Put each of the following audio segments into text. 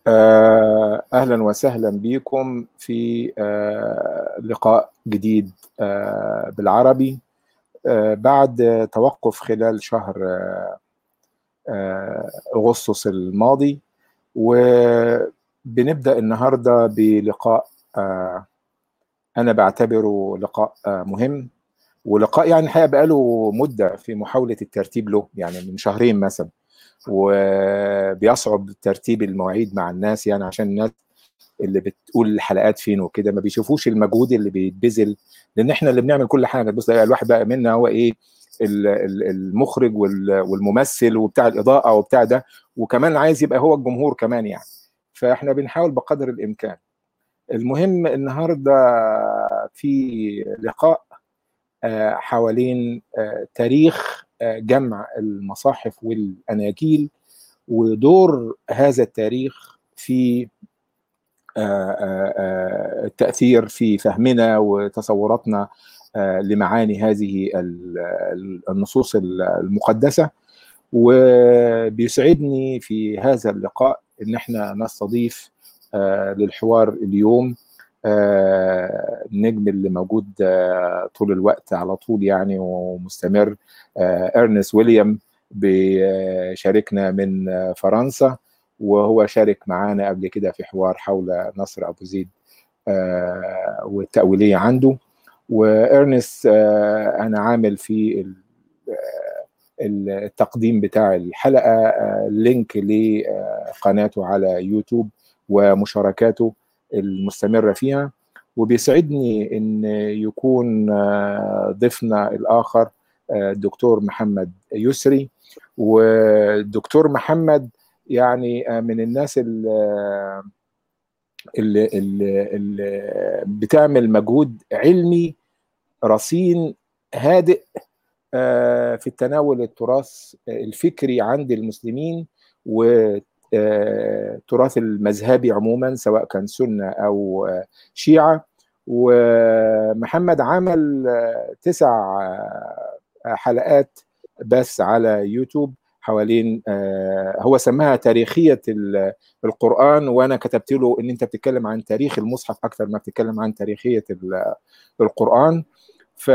آه، أهلا وسهلا بكم في آه، لقاء جديد آه، بالعربي آه، بعد توقف خلال شهر آه، آه، أغسطس الماضي وبنبدأ النهاردة بلقاء آه، أنا بعتبره لقاء آه، مهم ولقاء يعني الحقيقة بقاله مدة في محاولة الترتيب له يعني من شهرين مثلا وبيصعب ترتيب المواعيد مع الناس يعني عشان الناس اللي بتقول الحلقات فين وكده ما بيشوفوش المجهود اللي بيتبذل لان احنا اللي بنعمل كل حاجه بص ده الواحد بقى منا هو ايه ال- ال- المخرج وال- والممثل وبتاع الاضاءه وبتاع ده وكمان عايز يبقى هو الجمهور كمان يعني فاحنا بنحاول بقدر الامكان المهم النهارده في لقاء آه، حوالين آه، تاريخ آه، جمع المصاحف والاناجيل ودور هذا التاريخ في آه، آه، آه، التاثير في فهمنا وتصوراتنا آه، لمعاني هذه ال- ال- النصوص المقدسه وبيسعدني في هذا اللقاء ان احنا نستضيف آه، للحوار اليوم آه، النجم اللي موجود آه، طول الوقت على طول يعني ومستمر آه، ارنست ويليام بيشاركنا من آه، فرنسا وهو شارك معانا قبل كده في حوار حول نصر ابو زيد آه، والتأويلية عنده وارنست آه، انا عامل في ال- آه، التقديم بتاع الحلقة آه، لينك لقناته على يوتيوب ومشاركاته المستمرة فيها وبيسعدني ان يكون آه، ضيفنا الاخر آه، الدكتور محمد يسري والدكتور محمد يعني آه، من الناس اللي اللي, اللي, اللي بتعمل مجهود علمي رصين هادئ آه، في التناول التراث الفكري عند المسلمين والتراث المذهبي عموما سواء كان سنة أو آه، شيعة ومحمد عمل آه، تسع آه، حلقات بس على يوتيوب حوالين آه، هو سماها تاريخية ال- القرآن وأنا كتبت له إن أنت بتتكلم عن تاريخ المصحف أكثر ما بتتكلم عن تاريخية ال- القرآن ف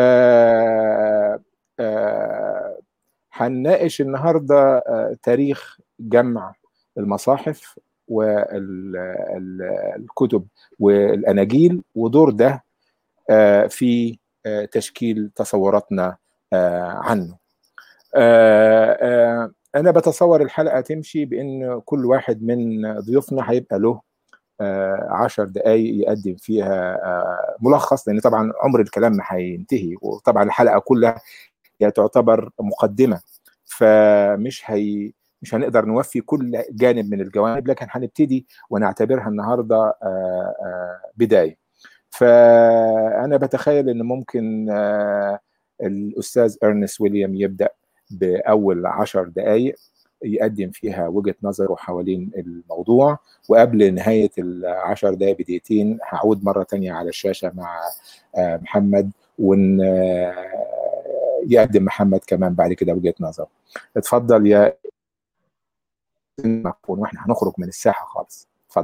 آه، هنناقش النهارده آه، تاريخ جمع المصاحف والكتب والاناجيل ودور ده آه، في آه، تشكيل تصوراتنا آه، عنه. آه، آه، انا بتصور الحلقه تمشي بان كل واحد من ضيوفنا هيبقى له آه، عشر دقايق يقدم فيها آه، ملخص لان طبعا عمر الكلام ما هينتهي وطبعا الحلقه كلها هي تعتبر مقدمه فمش هي مش هنقدر نوفي كل جانب من الجوانب لكن هنبتدي ونعتبرها النهارده آه، آه، بدايه فانا بتخيل ان ممكن آه، الاستاذ ارنست ويليام يبدا باول عشر دقائق يقدم فيها وجهه نظره حوالين الموضوع وقبل نهايه العشر دقائق بدقيقتين هعود مره تانية على الشاشه مع آه، محمد ون آه، يقدم محمد كمان بعد كده وجهه نظره اتفضل يا مقفول واحنا هنخرج من الساحه خالص اتفضل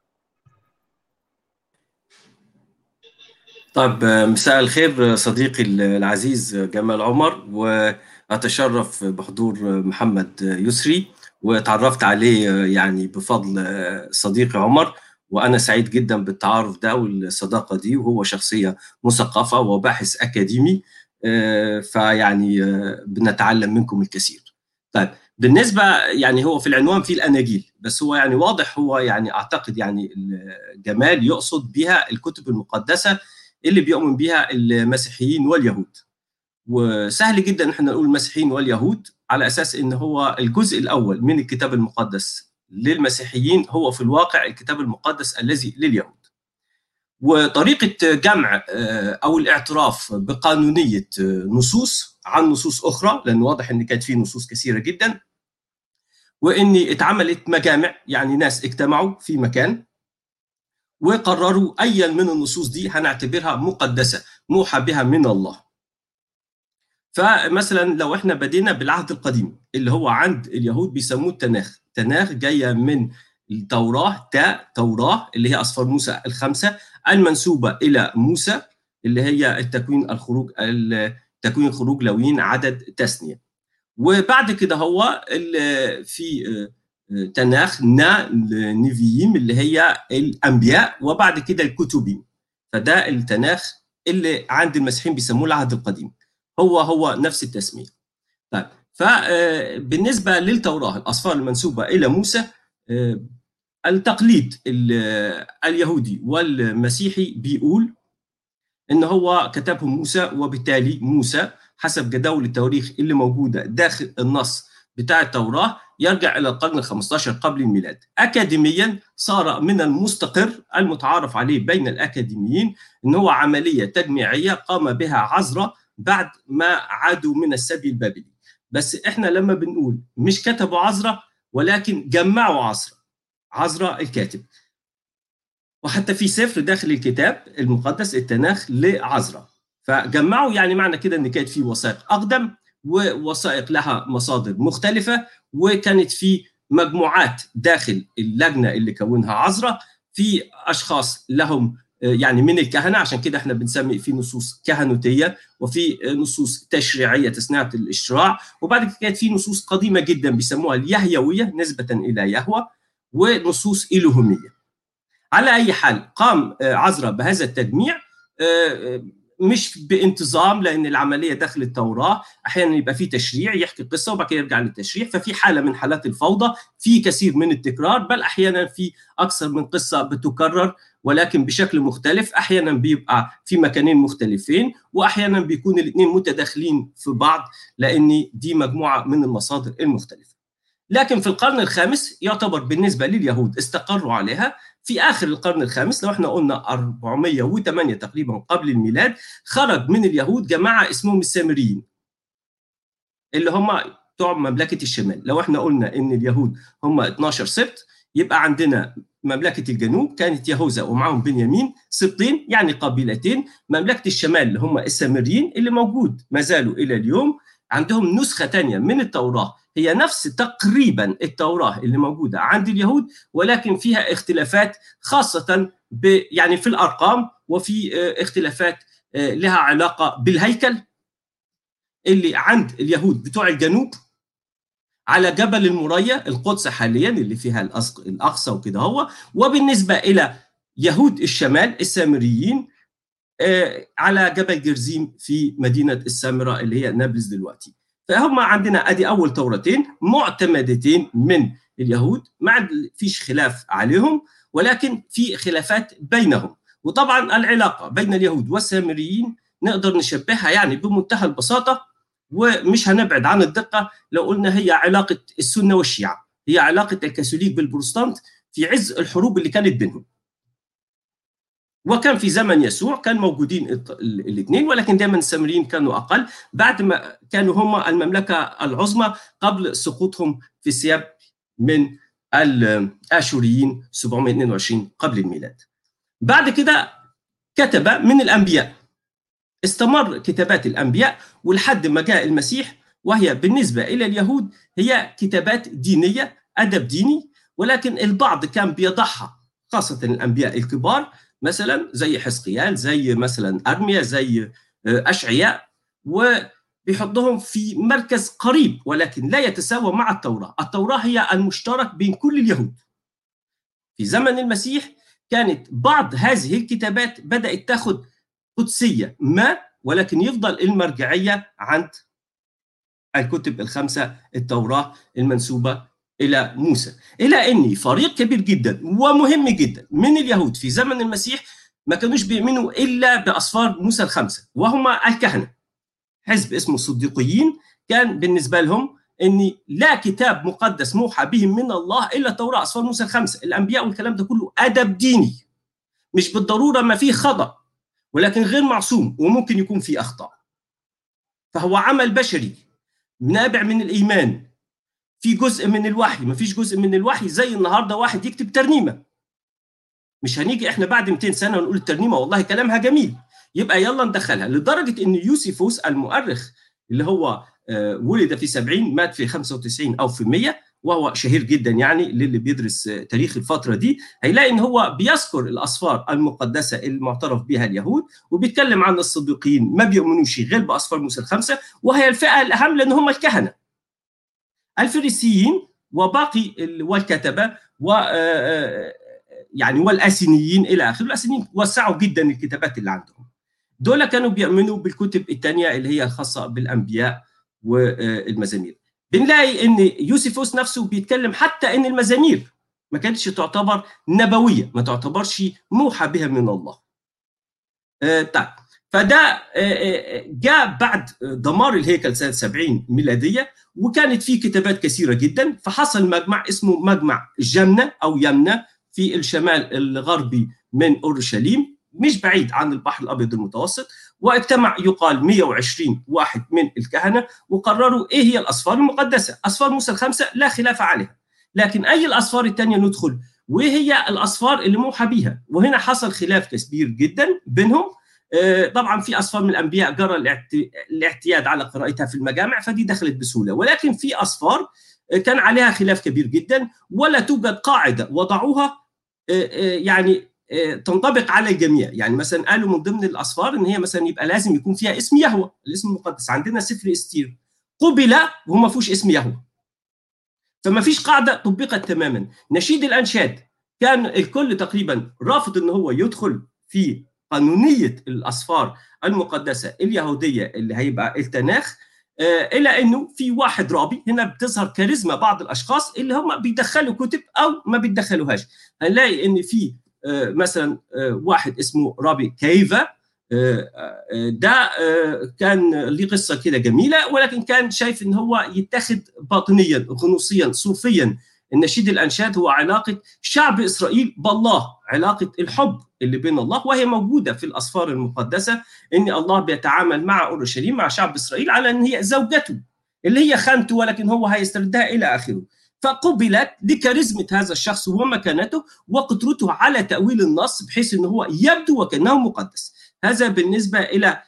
طيب مساء الخير صديقي العزيز جمال عمر وأتشرف بحضور محمد يسري وتعرفت عليه يعني بفضل صديقي عمر وأنا سعيد جدا بالتعارف ده والصداقة دي وهو شخصية مثقفة وباحث أكاديمي فيعني بنتعلم منكم الكثير طيب بالنسبة يعني هو في العنوان في الأناجيل بس هو يعني واضح هو يعني أعتقد يعني جمال يقصد بها الكتب المقدسة اللي بيؤمن بها المسيحيين واليهود وسهل جدا ان احنا نقول المسيحيين واليهود على اساس ان هو الجزء الاول من الكتاب المقدس للمسيحيين هو في الواقع الكتاب المقدس الذي لليهود وطريقه جمع او الاعتراف بقانونيه نصوص عن نصوص اخرى لان واضح ان كانت في نصوص كثيره جدا وان اتعملت مجامع يعني ناس اجتمعوا في مكان وقرروا ايا من النصوص دي هنعتبرها مقدسه موحى بها من الله فمثلا لو احنا بدينا بالعهد القديم اللي هو عند اليهود بيسموه التناخ تناخ جايه من التوراه تا توراه اللي هي اصفار موسى الخمسه المنسوبه الى موسى اللي هي التكوين الخروج تكوين خروج لوين عدد تثنيه وبعد كده هو في تناخ نا نيفييم اللي هي الانبياء وبعد كده الكتبين فده التناخ اللي عند المسيحيين بيسموه العهد القديم هو هو نفس التسميه طيب فبالنسبه للتوراه الاصفار المنسوبه الى موسى التقليد اليهودي والمسيحي بيقول ان هو كتبهم موسى وبالتالي موسى حسب جداول التواريخ اللي موجوده داخل النص بتاع التوراه يرجع الى القرن ال 15 قبل الميلاد. اكاديميا صار من المستقر المتعارف عليه بين الاكاديميين ان هو عمليه تجميعيه قام بها عزرا بعد ما عادوا من السبي البابلي. بس احنا لما بنقول مش كتبوا عزرا ولكن جمعوا عزرا. عزرا الكاتب. وحتى في سفر داخل الكتاب المقدس التناخ لعزرا. فجمعوا يعني معنى كده ان كانت في وثائق اقدم ووثائق لها مصادر مختلفه وكانت في مجموعات داخل اللجنه اللي كونها عزرا في اشخاص لهم يعني من الكهنه عشان كده احنا بنسمي في نصوص كهنوتيه وفي نصوص تشريعيه تصنيع الاشراع وبعد كده كانت في نصوص قديمه جدا بيسموها اليهيويه نسبه الى يهوى ونصوص الوهميه. على اي حال قام عزرا بهذا التجميع مش بانتظام لان العمليه داخل التوراه احيانا يبقى في تشريع يحكي قصه وبعد كده يرجع للتشريع ففي حاله من حالات الفوضى في كثير من التكرار بل احيانا في اكثر من قصه بتكرر ولكن بشكل مختلف احيانا بيبقى في مكانين مختلفين واحيانا بيكون الاثنين متداخلين في بعض لان دي مجموعه من المصادر المختلفه لكن في القرن الخامس يعتبر بالنسبه لليهود استقروا عليها في اخر القرن الخامس لو احنا قلنا 408 تقريبا قبل الميلاد خرج من اليهود جماعه اسمهم السامريين اللي هم بتوع مملكه الشمال لو احنا قلنا ان اليهود هم 12 سبت يبقى عندنا مملكه الجنوب كانت يهوذا ومعهم بنيامين سبطين يعني قبيلتين مملكه الشمال اللي هم السامريين اللي موجود ما زالوا الى اليوم عندهم نسخه ثانيه من التوراه هي نفس تقريبا التوراه اللي موجوده عند اليهود ولكن فيها اختلافات خاصه ب يعني في الارقام وفي اختلافات لها علاقه بالهيكل اللي عند اليهود بتوع الجنوب على جبل المريا القدس حاليا اللي فيها الاقصى وكده هو وبالنسبه الى يهود الشمال السامريين على جبل جرزيم في مدينه السامره اللي هي نابلس دلوقتي فهم عندنا ادي اول تورتين معتمدتين من اليهود ما فيش خلاف عليهم ولكن في خلافات بينهم وطبعا العلاقه بين اليهود والسامريين نقدر نشبهها يعني بمنتهى البساطه ومش هنبعد عن الدقه لو قلنا هي علاقه السنه والشيعه هي علاقه الكاثوليك بالبروتستانت في عز الحروب اللي كانت بينهم وكان في زمن يسوع كان موجودين الاثنين ولكن دائما السامريين كانوا اقل بعد ما كانوا هم المملكه العظمى قبل سقوطهم في السياب من الاشوريين 722 قبل الميلاد. بعد كده كتب من الانبياء استمر كتابات الانبياء ولحد ما جاء المسيح وهي بالنسبه الى اليهود هي كتابات دينيه ادب ديني ولكن البعض كان بيضعها خاصه الانبياء الكبار مثلا زي حزقيال زي مثلا ارميا زي اشعياء وبيحطهم في مركز قريب ولكن لا يتساوى مع التوراه، التوراه هي المشترك بين كل اليهود. في زمن المسيح كانت بعض هذه الكتابات بدات تاخذ قدسيه ما ولكن يفضل المرجعيه عند الكتب الخمسه التوراه المنسوبه الى موسى الى ان فريق كبير جدا ومهم جدا من اليهود في زمن المسيح ما كانوش بيؤمنوا الا باصفار موسى الخمسه وهم الكهنه حزب اسمه الصديقيين كان بالنسبه لهم ان لا كتاب مقدس موحى به من الله الا التوراه اصفار موسى الخمسه الانبياء والكلام ده كله ادب ديني مش بالضروره ما فيه خطا ولكن غير معصوم وممكن يكون فيه اخطاء فهو عمل بشري نابع من الايمان في جزء من الوحي ما فيش جزء من الوحي زي النهارده واحد يكتب ترنيمه مش هنيجي احنا بعد 200 سنه ونقول الترنيمه والله كلامها جميل يبقى يلا ندخلها لدرجه ان يوسيفوس المؤرخ اللي هو ولد في 70 مات في 95 او في 100 وهو شهير جدا يعني للي بيدرس تاريخ الفتره دي هيلاقي ان هو بيذكر الاسفار المقدسه المعترف بها اليهود وبيتكلم عن الصديقين ما بيؤمنوش غير باسفار موسى الخمسه وهي الفئه الاهم لان هم الكهنه الفريسيين وباقي والكتبه و يعني والاسينيين الى اخره الاسينيين وسعوا جدا الكتابات اللي عندهم دول كانوا بيؤمنوا بالكتب الثانيه اللي هي الخاصه بالانبياء والمزامير بنلاقي ان يوسفوس نفسه بيتكلم حتى ان المزامير ما كانتش تعتبر نبويه ما تعتبرش موحى بها من الله آه طيب فده جاء بعد دمار الهيكل سنه 70 ميلاديه وكانت فيه كتابات كثيره جدا فحصل مجمع اسمه مجمع جمنه او يمنه في الشمال الغربي من اورشليم مش بعيد عن البحر الابيض المتوسط واجتمع يقال 120 واحد من الكهنه وقرروا ايه هي الاسفار المقدسه، اسفار موسى الخمسه لا خلاف عليها، لكن اي الاسفار الثانيه ندخل وايه هي الاسفار اللي موحى بها؟ وهنا حصل خلاف كبير جدا بينهم طبعا في اسفار من الانبياء جرى الاعتياد على قراءتها في المجامع فدي دخلت بسهوله ولكن في اسفار كان عليها خلاف كبير جدا ولا توجد قاعده وضعوها يعني تنطبق على الجميع يعني مثلا قالوا من ضمن الاسفار ان هي مثلا يبقى لازم يكون فيها اسم يهوه الاسم المقدس عندنا سفر استير قبل وهو ما فيهوش اسم يهوه فما فيش قاعده طبقت تماما نشيد الانشاد كان الكل تقريبا رافض ان هو يدخل في قانونيه الاسفار المقدسه اليهوديه اللي هيبقى التناخ الى انه في واحد رابي هنا بتظهر كاريزما بعض الاشخاص اللي هم بيدخلوا كتب او ما بيدخلوهاش هنلاقي ان في مثلا واحد اسمه رابي كيفا ده كان ليه قصه كده جميله ولكن كان شايف ان هو يتخذ باطنيا غنوصيا صوفيا النشيد الانشاد هو علاقه شعب اسرائيل بالله علاقه الحب اللي بين الله وهي موجوده في الاسفار المقدسه ان الله بيتعامل مع اورشليم مع شعب اسرائيل على ان هي زوجته اللي هي خانته ولكن هو هيستردها الى اخره فقبلت لكاريزمة هذا الشخص ومكانته وقدرته على تأويل النص بحيث أنه هو يبدو وكأنه مقدس هذا بالنسبة إلى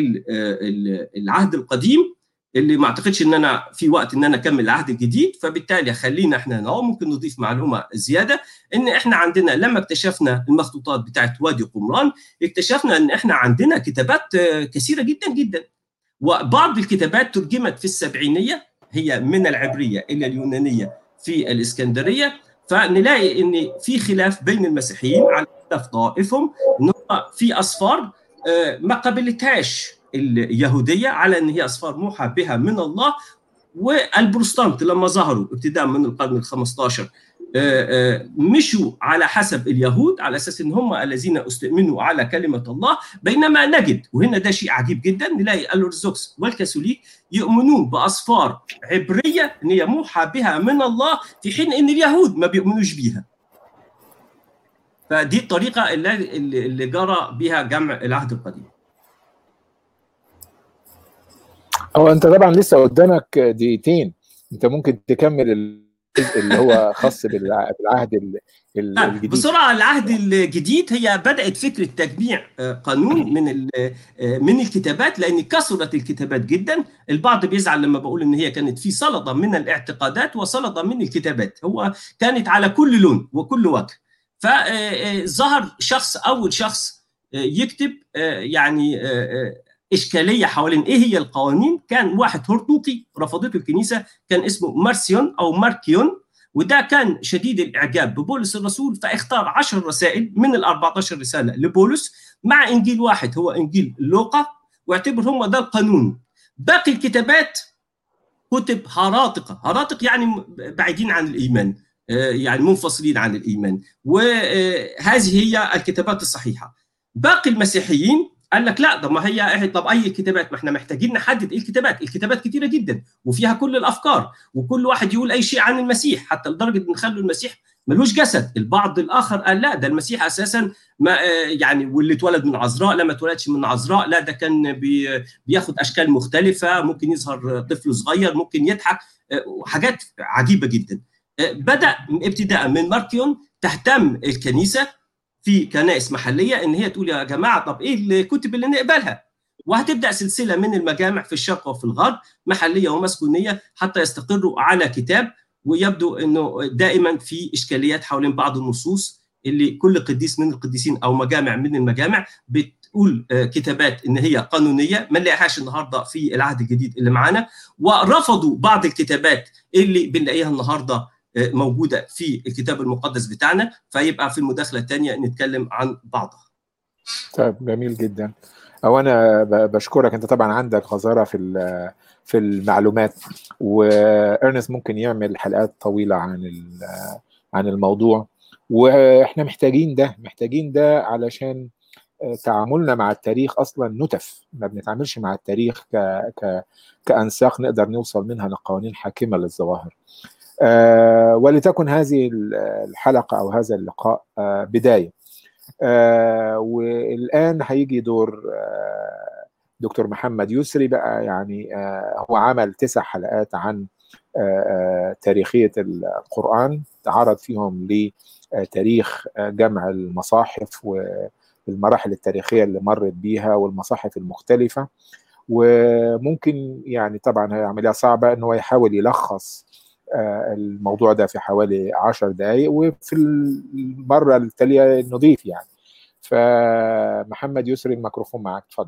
العهد القديم اللي ما اعتقدش ان انا في وقت ان انا اكمل العهد الجديد فبالتالي خلينا احنا هنا ممكن نضيف معلومه زياده ان احنا عندنا لما اكتشفنا المخطوطات بتاعت وادي قمران اكتشفنا ان احنا عندنا كتابات كثيره جدا جدا وبعض الكتابات ترجمت في السبعينيه هي من العبريه الى اليونانيه في الاسكندريه فنلاقي ان في خلاف بين المسيحيين على اختلاف طائفهم ان في اسفار ما قبلتهاش اليهوديه على ان هي اسفار موحى بها من الله والبروتستانت لما ظهروا ابتداء من القرن ال 15 مشوا على حسب اليهود على اساس ان هم الذين استؤمنوا على كلمه الله بينما نجد وهنا ده شيء عجيب جدا نلاقي الارثوذكس والكاثوليك يؤمنون باسفار عبريه ان هي موحى بها من الله في حين ان اليهود ما بيؤمنوش بيها. فدي الطريقه اللي, اللي جرى بها جمع العهد القديم. هو انت طبعا لسه قدامك دقيقتين انت ممكن تكمل الجزء اللي هو خاص بالعهد الجديد بسرعه العهد الجديد هي بدات فكره تجميع قانون من من الكتابات لان كثرت الكتابات جدا البعض بيزعل لما بقول ان هي كانت في سلطه من الاعتقادات وسلطه من الكتابات هو كانت على كل لون وكل وجه فظهر شخص اول شخص يكتب يعني اشكاليه حوالين ايه هي القوانين كان واحد هرطوقي رفضته الكنيسه كان اسمه مارسيون او ماركيون وده كان شديد الاعجاب ببولس الرسول فاختار 10 رسائل من ال 14 رساله لبولس مع انجيل واحد هو انجيل لوقا واعتبر هم ده القانون باقي الكتابات كتب هراطقه هراطق يعني بعيدين عن الايمان يعني منفصلين عن الايمان وهذه هي الكتابات الصحيحه باقي المسيحيين قال لك لا ده ما هي طب اي كتابات ما احنا محتاجين نحدد ايه الكتابات الكتابات كتيره جدا وفيها كل الافكار وكل واحد يقول اي شيء عن المسيح حتى لدرجه ان خلوا المسيح ملوش جسد البعض الاخر قال لا ده المسيح اساسا ما يعني واللي اتولد من عذراء لا ما اتولدش من عذراء لا ده كان بي بياخد اشكال مختلفه ممكن يظهر طفل صغير ممكن يضحك حاجات عجيبه جدا بدا ابتداء من ماركيون تهتم الكنيسه في كنائس محليه ان هي تقول يا جماعه طب ايه الكتب اللي نقبلها؟ وهتبدا سلسله من المجامع في الشرق وفي الغرب محليه ومسكونيه حتى يستقروا على كتاب ويبدو انه دائما في اشكاليات حوالين بعض النصوص اللي كل قديس من القديسين او مجامع من المجامع بتقول كتابات ان هي قانونيه ما نلاقيهاش النهارده في العهد الجديد اللي معانا ورفضوا بعض الكتابات اللي بنلاقيها النهارده موجوده في الكتاب المقدس بتاعنا فيبقى في المداخله الثانيه نتكلم عن بعضها. طيب جميل جدا. او انا بشكرك انت طبعا عندك غزاره في في المعلومات وارنست ممكن يعمل حلقات طويله عن عن الموضوع واحنا محتاجين ده محتاجين ده علشان تعاملنا مع التاريخ اصلا نتف ما بنتعاملش مع التاريخ ك ك كانساق نقدر نوصل منها لقوانين حاكمه للظواهر أه ولتكن هذه الحلقه او هذا اللقاء أه بدايه أه والان هيجي دور أه دكتور محمد يسري بقى يعني أه هو عمل تسع حلقات عن أه تاريخيه القران تعرض فيهم لتاريخ جمع المصاحف والمراحل التاريخيه اللي مرت بيها والمصاحف المختلفه وممكن يعني طبعا هي عمليه صعبه ان هو يحاول يلخص الموضوع ده في حوالي عشر دقايق وفي المرة التالية نضيف يعني فمحمد يسري الميكروفون معك اتفضل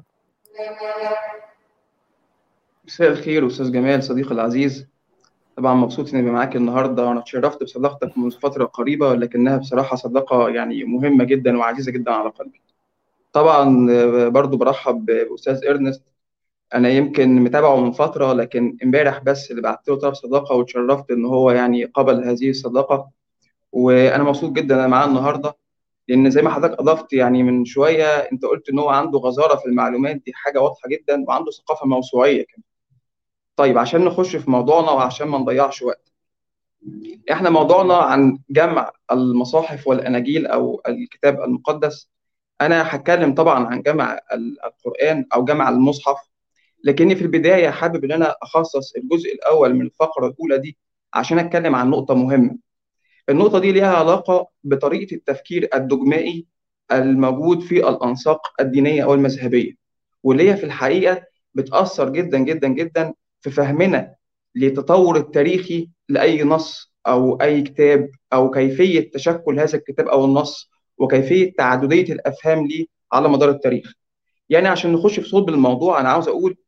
مساء الخير استاذ جمال صديقي العزيز طبعا مبسوط اني معاك النهارده وانا اتشرفت بصداقتك منذ فتره قريبه ولكنها بصراحه صداقه يعني مهمه جدا وعزيزه جدا على قلبي طبعا برضو برحب باستاذ ارنست انا يمكن متابعه من فتره لكن امبارح بس اللي بعت له طلب صداقه واتشرفت ان هو يعني قبل هذه الصداقه وانا مبسوط جدا انا معاه النهارده لان زي ما حضرتك اضفت يعني من شويه انت قلت ان هو عنده غزاره في المعلومات دي حاجه واضحه جدا وعنده ثقافه موسوعيه كمان طيب عشان نخش في موضوعنا وعشان ما نضيعش وقت احنا موضوعنا عن جمع المصاحف والاناجيل او الكتاب المقدس انا هتكلم طبعا عن جمع القران او جمع المصحف لكني في البدايه حابب ان انا اخصص الجزء الاول من الفقره الاولى دي عشان اتكلم عن نقطه مهمه النقطه دي ليها علاقه بطريقه التفكير الدجمائي الموجود في الانساق الدينيه او المذهبيه واللي هي في الحقيقه بتاثر جدا جدا جدا في فهمنا للتطور التاريخي لاي نص او اي كتاب او كيفيه تشكل هذا الكتاب او النص وكيفيه تعدديه الافهام ليه على مدار التاريخ يعني عشان نخش في صلب الموضوع انا عاوز اقول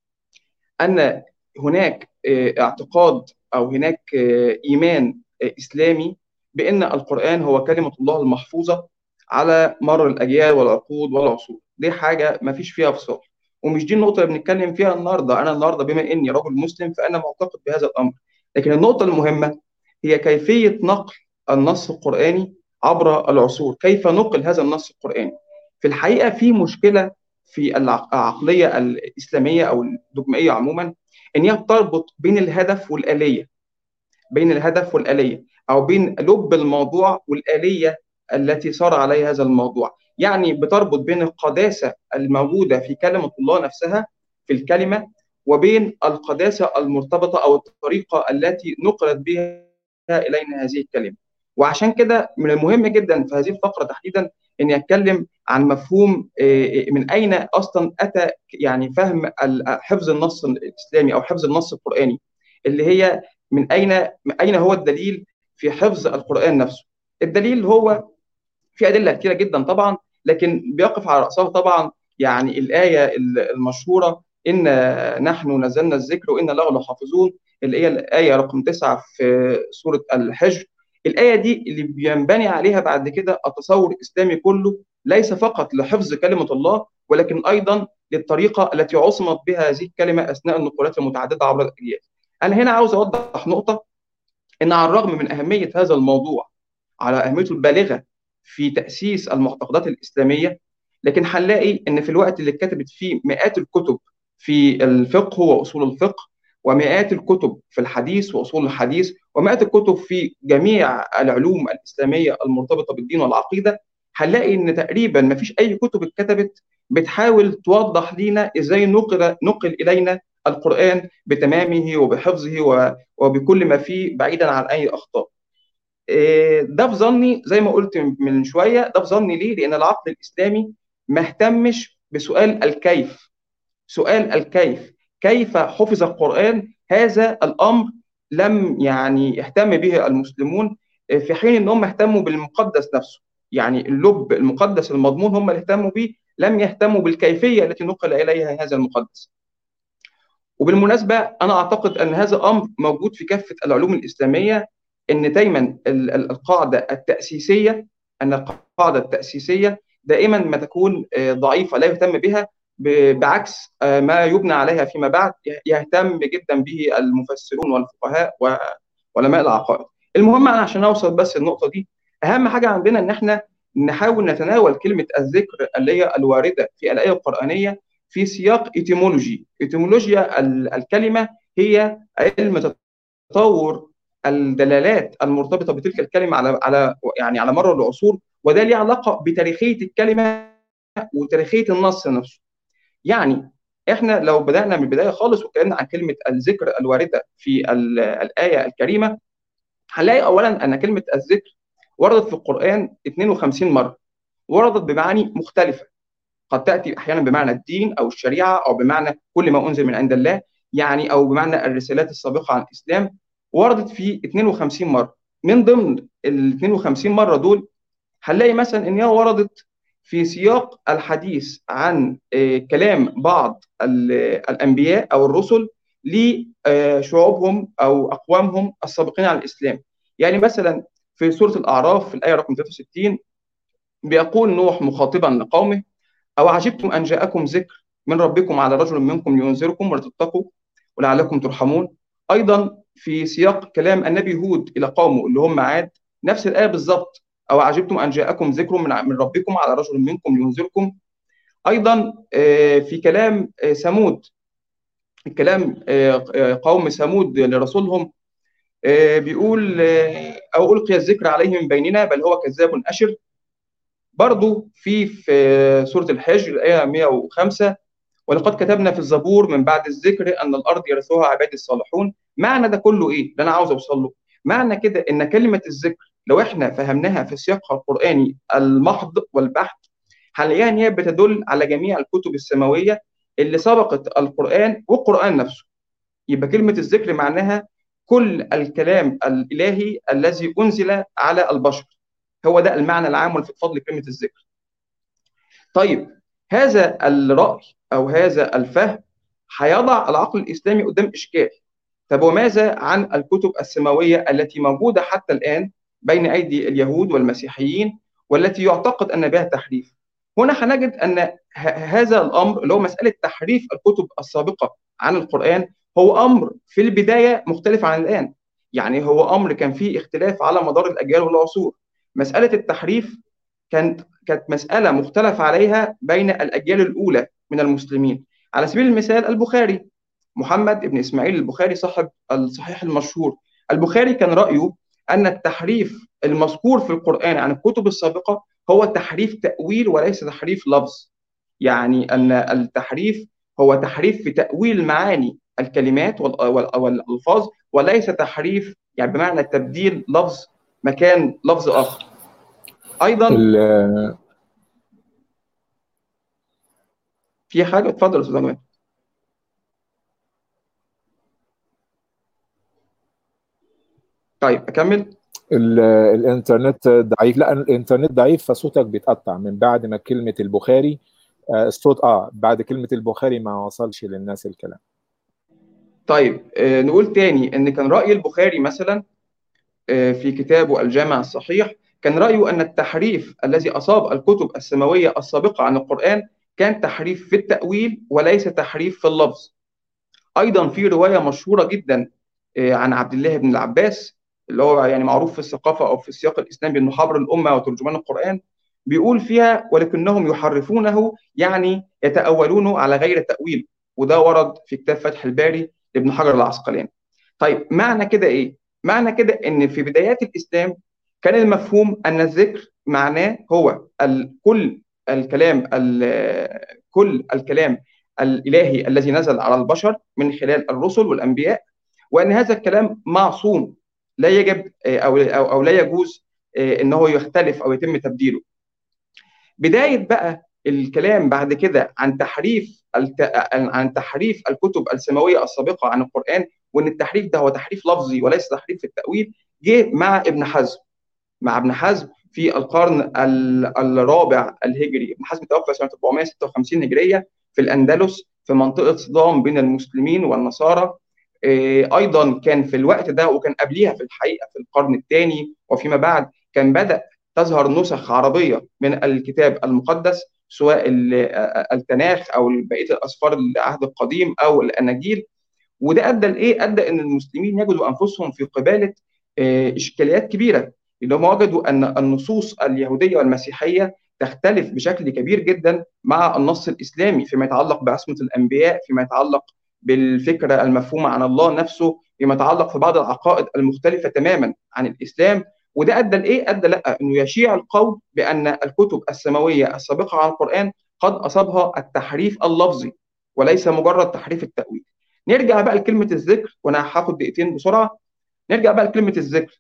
ان هناك اعتقاد او هناك ايمان اسلامي بان القران هو كلمه الله المحفوظه على مر الاجيال والعقود والعصور دي حاجه ما فيش فيها فصال ومش دي النقطه اللي بنتكلم فيها النهارده انا النهارده بما اني رجل مسلم فانا معتقد بهذا الامر لكن النقطه المهمه هي كيفيه نقل النص القراني عبر العصور كيف نقل هذا النص القراني في الحقيقه في مشكله في العقليه الاسلاميه او الدجمائيه عموما ان هي بتربط بين الهدف والاليه بين الهدف والاليه او بين لب الموضوع والاليه التي صار عليها هذا الموضوع يعني بتربط بين القداسه الموجوده في كلمه الله نفسها في الكلمه وبين القداسه المرتبطه او الطريقه التي نقلت بها الينا هذه الكلمه وعشان كده من المهم جدا في هذه الفقره تحديدا اني اتكلم عن مفهوم من اين اصلا اتى يعني فهم حفظ النص الاسلامي او حفظ النص القراني اللي هي من اين اين هو الدليل في حفظ القران نفسه الدليل هو في ادله كثيره جدا طبعا لكن بيقف على راسها طبعا يعني الايه المشهوره ان نحن نزلنا الذكر وان له لحافظون اللي هي الايه رقم تسعه في سوره الحجر الآية دي اللي بينبني عليها بعد كده التصور الإسلامي كله ليس فقط لحفظ كلمة الله ولكن أيضا للطريقة التي عصمت بها هذه الكلمة أثناء النقولات المتعددة عبر الأجيال. أنا هنا عاوز أوضح نقطة إن على الرغم من أهمية هذا الموضوع على أهميته البالغة في تأسيس المعتقدات الإسلامية لكن هنلاقي إن في الوقت اللي اتكتبت فيه مئات الكتب في الفقه وأصول الفقه ومئات الكتب في الحديث واصول الحديث ومئات الكتب في جميع العلوم الاسلاميه المرتبطه بالدين والعقيده هنلاقي ان تقريبا ما فيش اي كتب اتكتبت بتحاول توضح لنا ازاي نقل نقل الينا القران بتمامه وبحفظه وبكل ما فيه بعيدا عن اي اخطاء. ده في ظني زي ما قلت من شويه ده في ظني ليه؟ لان العقل الاسلامي ما اهتمش بسؤال الكيف. سؤال الكيف كيف حفظ القرآن هذا الأمر لم يعني يهتم به المسلمون في حين ان هم اهتموا بالمقدس نفسه يعني اللب المقدس المضمون هم اللي اهتموا به لم يهتموا بالكيفيه التي نقل اليها هذا المقدس وبالمناسبه انا اعتقد ان هذا امر موجود في كافه العلوم الاسلاميه ان دايما القاعده التاسيسيه ان القاعده التاسيسيه دائما ما تكون ضعيفه لا يهتم بها بعكس ما يبنى عليها فيما بعد يهتم جدا به المفسرون والفقهاء وعلماء العقائد. المهم انا عشان اوصل بس النقطه دي اهم حاجه عندنا ان احنا نحاول نتناول كلمه الذكر اللي هي الوارده في الايه القرانيه في سياق ايتيمولوجي، ايتيمولوجيا الكلمه هي علم تطور الدلالات المرتبطه بتلك الكلمه على على يعني على مر العصور وده ليه علاقه بتاريخيه الكلمه وتاريخيه النص نفسه. يعني احنا لو بدانا من البدايه خالص واتكلمنا عن كلمه الذكر الوارده في الايه الكريمه هنلاقي اولا ان كلمه الذكر وردت في القران 52 مره وردت بمعاني مختلفه قد تاتي احيانا بمعنى الدين او الشريعه او بمعنى كل ما انزل من عند الله يعني او بمعنى الرسالات السابقه عن الاسلام وردت في 52 مره من ضمن ال 52 مره دول هنلاقي مثلا ان هي وردت في سياق الحديث عن كلام بعض الانبياء او الرسل لشعوبهم او اقوامهم السابقين على الاسلام يعني مثلا في سوره الاعراف في الايه رقم 63 بيقول نوح مخاطبا لقومه او عجبتم ان جاءكم ذكر من ربكم على رجل منكم لينذركم ولتتقوا ولعلكم ترحمون ايضا في سياق كلام النبي هود الى قومه اللي هم عاد نفس الايه بالظبط او عجبتم ان جاءكم ذكر من من ربكم على رجل منكم لينذركم ايضا في كلام ثمود الكلام قوم ثمود لرسولهم بيقول او القي الذكر عليه من بيننا بل هو كذاب اشر برضو في في سوره الحج الايه 105 ولقد كتبنا في الزبور من بعد الذكر ان الارض يرثها عبادي الصالحون معنى ده كله ايه اللي انا عاوز اوصل له معنى كده ان كلمه الذكر لو احنا فهمناها في سياقها القراني المحض والبحث هنلاقيها ان هي بتدل على جميع الكتب السماويه اللي سبقت القران والقران نفسه يبقى كلمه الذكر معناها كل الكلام الالهي الذي انزل على البشر هو ده المعنى العام والفضل لكلمه الذكر طيب هذا الراي او هذا الفهم هيضع العقل الاسلامي قدام اشكال طب وماذا عن الكتب السماويه التي موجوده حتى الان بين ايدي اليهود والمسيحيين والتي يعتقد ان بها تحريف هنا هنجد ان هذا الامر اللي هو مساله تحريف الكتب السابقه عن القران هو امر في البدايه مختلف عن الان يعني هو امر كان فيه اختلاف على مدار الاجيال والعصور مساله التحريف كانت كانت مساله مختلف عليها بين الاجيال الاولى من المسلمين على سبيل المثال البخاري محمد بن اسماعيل البخاري صاحب الصحيح المشهور البخاري كان رايه ان التحريف المذكور في القران عن الكتب السابقه هو تحريف تاويل وليس تحريف لفظ يعني ان التحريف هو تحريف في تاويل معاني الكلمات والالفاظ وليس تحريف يعني بمعنى تبديل لفظ مكان لفظ اخر ايضا في حاجه اتفضل يا استاذ جمال طيب اكمل الانترنت ضعيف لا الانترنت ضعيف فصوتك بيتقطع من بعد ما كلمه البخاري الصوت اه بعد كلمه البخاري ما وصلش للناس الكلام طيب آه نقول تاني ان كان راي البخاري مثلا آه في كتابه الجامع الصحيح كان رايه ان التحريف الذي اصاب الكتب السماويه السابقه عن القران كان تحريف في التاويل وليس تحريف في اللفظ ايضا في روايه مشهوره جدا آه عن عبد الله بن العباس اللي هو يعني معروف في الثقافه او في السياق الاسلامي انه حبر الامه وترجمان القران بيقول فيها ولكنهم يحرفونه يعني يتاولونه على غير تاويل وده ورد في كتاب فتح الباري لابن حجر العسقلاني. طيب معنى كده ايه؟ معنى كده ان في بدايات الاسلام كان المفهوم ان الذكر معناه هو كل الكلام كل الكلام الالهي الذي نزل على البشر من خلال الرسل والانبياء وان هذا الكلام معصوم لا يجب او او, أو لا يجوز ان هو يختلف او يتم تبديله. بدايه بقى الكلام بعد كده عن تحريف الت... عن تحريف الكتب السماويه السابقه عن القران وان التحريف ده هو تحريف لفظي وليس تحريف في التاويل جه مع ابن حزم مع ابن حزم في القرن الرابع الهجري ابن حزم توفى سنه 456 هجريه في الاندلس في منطقه صدام بين المسلمين والنصارى ايضا كان في الوقت ده وكان قبليها في الحقيقه في القرن الثاني وفيما بعد كان بدا تظهر نسخ عربيه من الكتاب المقدس سواء التناخ او بقيه الاسفار العهد القديم او الاناجيل وده ادى لايه؟ ادى ان المسلمين يجدوا انفسهم في قباله اشكاليات كبيره اللي هم وجدوا ان النصوص اليهوديه والمسيحيه تختلف بشكل كبير جدا مع النص الاسلامي فيما يتعلق بعصمه الانبياء فيما يتعلق بالفكره المفهومه عن الله نفسه فيما يتعلق في بعض العقائد المختلفه تماما عن الاسلام وده ادى لايه؟ ادى لا انه يشيع القول بان الكتب السماويه السابقه على القران قد اصابها التحريف اللفظي وليس مجرد تحريف التاويل. نرجع بقى لكلمه الذكر وانا هاخد دقيقتين بسرعه نرجع بقى لكلمه الذكر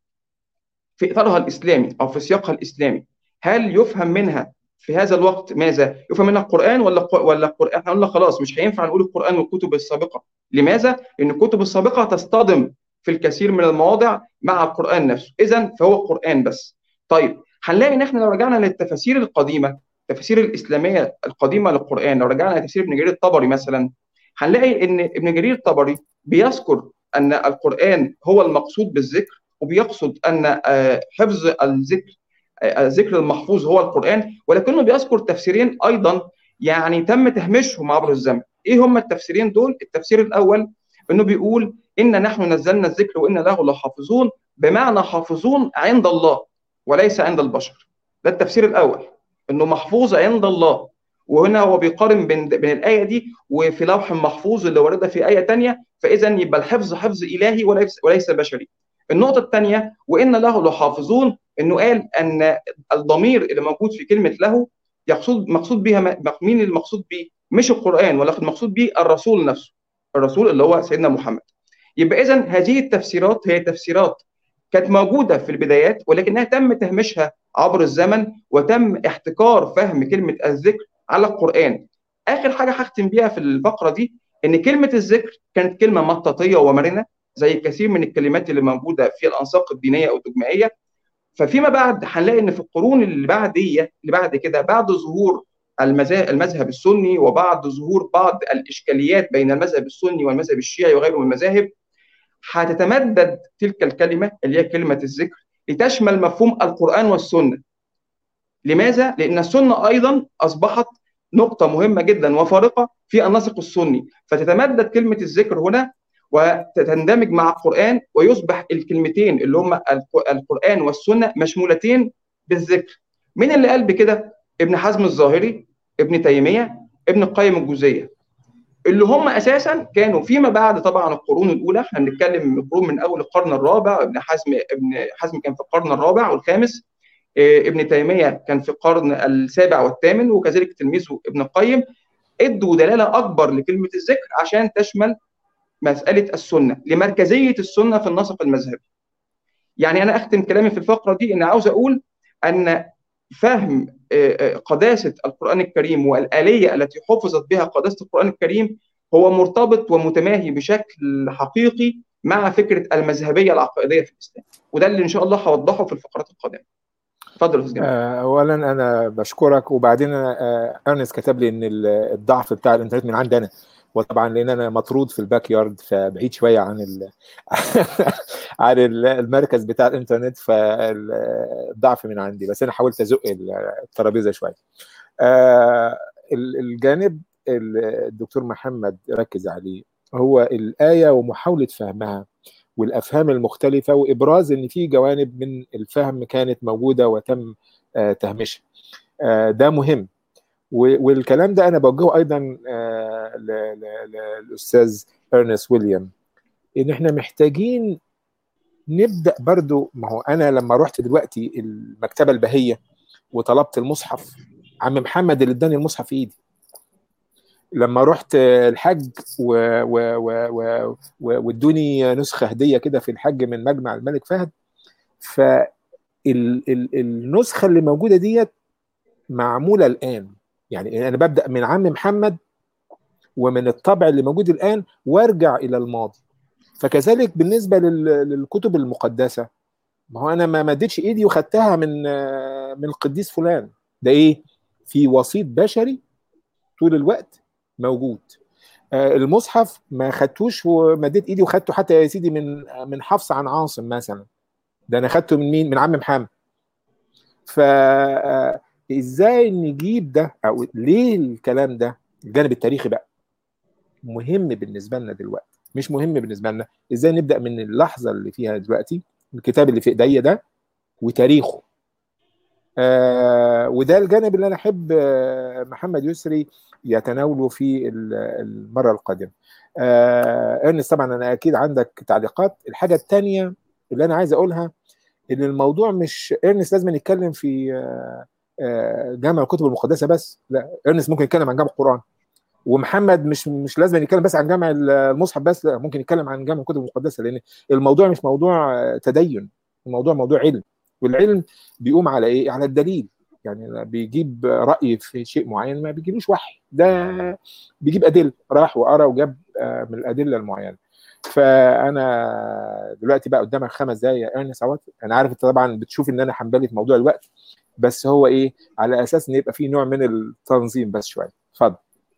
في اطارها الاسلامي او في سياقها الاسلامي هل يفهم منها في هذا الوقت ماذا؟ يفهم منها القرآن ولا ولا القرآن؟ احنا قلنا خلاص مش هينفع نقول القرآن والكتب السابقة، لماذا؟ لأن الكتب السابقة تصطدم في الكثير من المواضع مع القرآن نفسه، إذا فهو القرآن بس. طيب هنلاقي إن احنا لو رجعنا للتفاسير القديمة، التفاسير الإسلامية القديمة للقرآن، لو رجعنا لتفسير ابن جرير الطبري مثلا، هنلاقي إن ابن جرير الطبري بيذكر أن القرآن هو المقصود بالذكر وبيقصد أن حفظ الذكر الذكر المحفوظ هو القرآن ولكنه بيذكر تفسيرين أيضا يعني تم تهميشهم عبر الزمن إيه هم التفسيرين دول؟ التفسير الأول أنه بيقول إن نحن نزلنا الذكر وإن له لحافظون بمعنى حافظون عند الله وليس عند البشر ده التفسير الأول أنه محفوظ عند الله وهنا هو بيقارن بين بين الآية دي وفي لوح محفوظ اللي واردة في آية تانية فإذا يبقى الحفظ حفظ إلهي وليس وليس بشري النقطة الثانية وإن له لحافظون انه قال ان الضمير اللي موجود في كلمه له يقصد مقصود بها مين المقصود به؟ مش القران ولكن المقصود به الرسول نفسه الرسول اللي هو سيدنا محمد يبقى اذا هذه التفسيرات هي تفسيرات كانت موجوده في البدايات ولكنها تم تهميشها عبر الزمن وتم احتكار فهم كلمه الذكر على القران اخر حاجه هختم بيها في الفقره دي ان كلمه الذكر كانت كلمه مطاطيه ومرنه زي كثير من الكلمات اللي موجوده في الانساق الدينيه او الدجمائيه ففيما بعد هنلاقي ان في القرون اللي بعديه اللي بعد كده بعد ظهور المذهب السني وبعد ظهور بعض الاشكاليات بين المذهب السني والمذهب الشيعي وغيره من المذاهب هتتمدد تلك الكلمه اللي هي كلمه الذكر لتشمل مفهوم القران والسنه. لماذا؟ لان السنه ايضا اصبحت نقطه مهمه جدا وفارقه في النسق السني، فتتمدد كلمه الذكر هنا وتندمج مع القرآن ويصبح الكلمتين اللي هم القرآن والسنة مشمولتين بالذكر مين اللي قال بكده؟ ابن حزم الظاهري ابن تيمية ابن القيم الجوزية اللي هم اساسا كانوا فيما بعد طبعا القرون الاولى احنا بنتكلم القرون من اول القرن الرابع ابن حزم ابن حزم كان في القرن الرابع والخامس ابن تيميه كان في القرن السابع والثامن وكذلك تلميذه ابن القيم ادوا دلاله اكبر لكلمه الذكر عشان تشمل مساله السنه لمركزيه السنه في النسق المذهبي. يعني انا اختم كلامي في الفقره دي ان عاوز اقول ان فهم قداسه القران الكريم والاليه التي حفظت بها قداسه القران الكريم هو مرتبط ومتماهي بشكل حقيقي مع فكره المذهبيه العقائديه في الاسلام وده اللي ان شاء الله هوضحه في الفقرات القادمه. اتفضل يا استاذ جمال. اولا انا بشكرك وبعدين انا ارنس كتب لي ان الضعف بتاع الانترنت من عندي انا وطبعا لان انا مطرود في الباك يارد فبعيد شويه عن ال... عن المركز بتاع الانترنت فالضعف من عندي بس انا حاولت ازق الترابيزه شويه. آه الجانب الدكتور محمد ركز عليه هو الايه ومحاوله فهمها والافهام المختلفه وابراز ان في جوانب من الفهم كانت موجوده وتم آه تهميشها. آه ده مهم والكلام ده انا بوجهه ايضا للاستاذ ارنست ويليام ان احنا محتاجين نبدا برضو ما هو انا لما رحت دلوقتي المكتبه البهيه وطلبت المصحف عم محمد اللي اداني المصحف في ايدي لما رحت الحج وادوني نسخه هديه كده في الحج من مجمع الملك فهد فالنسخه اللي موجوده ديت معموله الان يعني انا ببدا من عم محمد ومن الطبع اللي موجود الان وارجع الى الماضي فكذلك بالنسبه للكتب المقدسه ما هو انا ما مديتش ايدي وخدتها من من القديس فلان ده ايه في وسيط بشري طول الوقت موجود المصحف ما خدتوش ومديت ايدي وخدته حتى يا سيدي من من حفص عن عاصم مثلا ده انا خدته من مين من عم محمد فازاي نجيب ده او ليه الكلام ده الجانب التاريخي بقى مهم بالنسبه لنا دلوقتي مش مهم بالنسبه لنا ازاي نبدا من اللحظه اللي فيها دلوقتي الكتاب اللي في ايديا ده وتاريخه آه وده الجانب اللي انا احب آه محمد يسري يتناوله في المره القادمه آه ارنس طبعا انا اكيد عندك تعليقات الحاجه الثانيه اللي انا عايز اقولها ان الموضوع مش ارنس لازم يتكلم في جامع الكتب المقدسه بس لا ارنس ممكن يتكلم عن جامع القران ومحمد مش مش لازم يتكلم بس عن جامع المصحف بس لا ممكن يتكلم عن جامع الكتب المقدسه لان الموضوع مش موضوع تدين الموضوع موضوع علم والعلم بيقوم على ايه على الدليل يعني بيجيب راي في شيء معين ما بيجيبوش وحي ده بيجيب ادله راح وقرا وجاب من الادله المعينه فانا دلوقتي بقى قدامك خمس دقايق يا ارنس اهوت انا عارف انت طبعا بتشوف ان انا حنبلي في موضوع الوقت بس هو ايه على اساس ان يبقى في نوع من التنظيم بس شويه اتفضل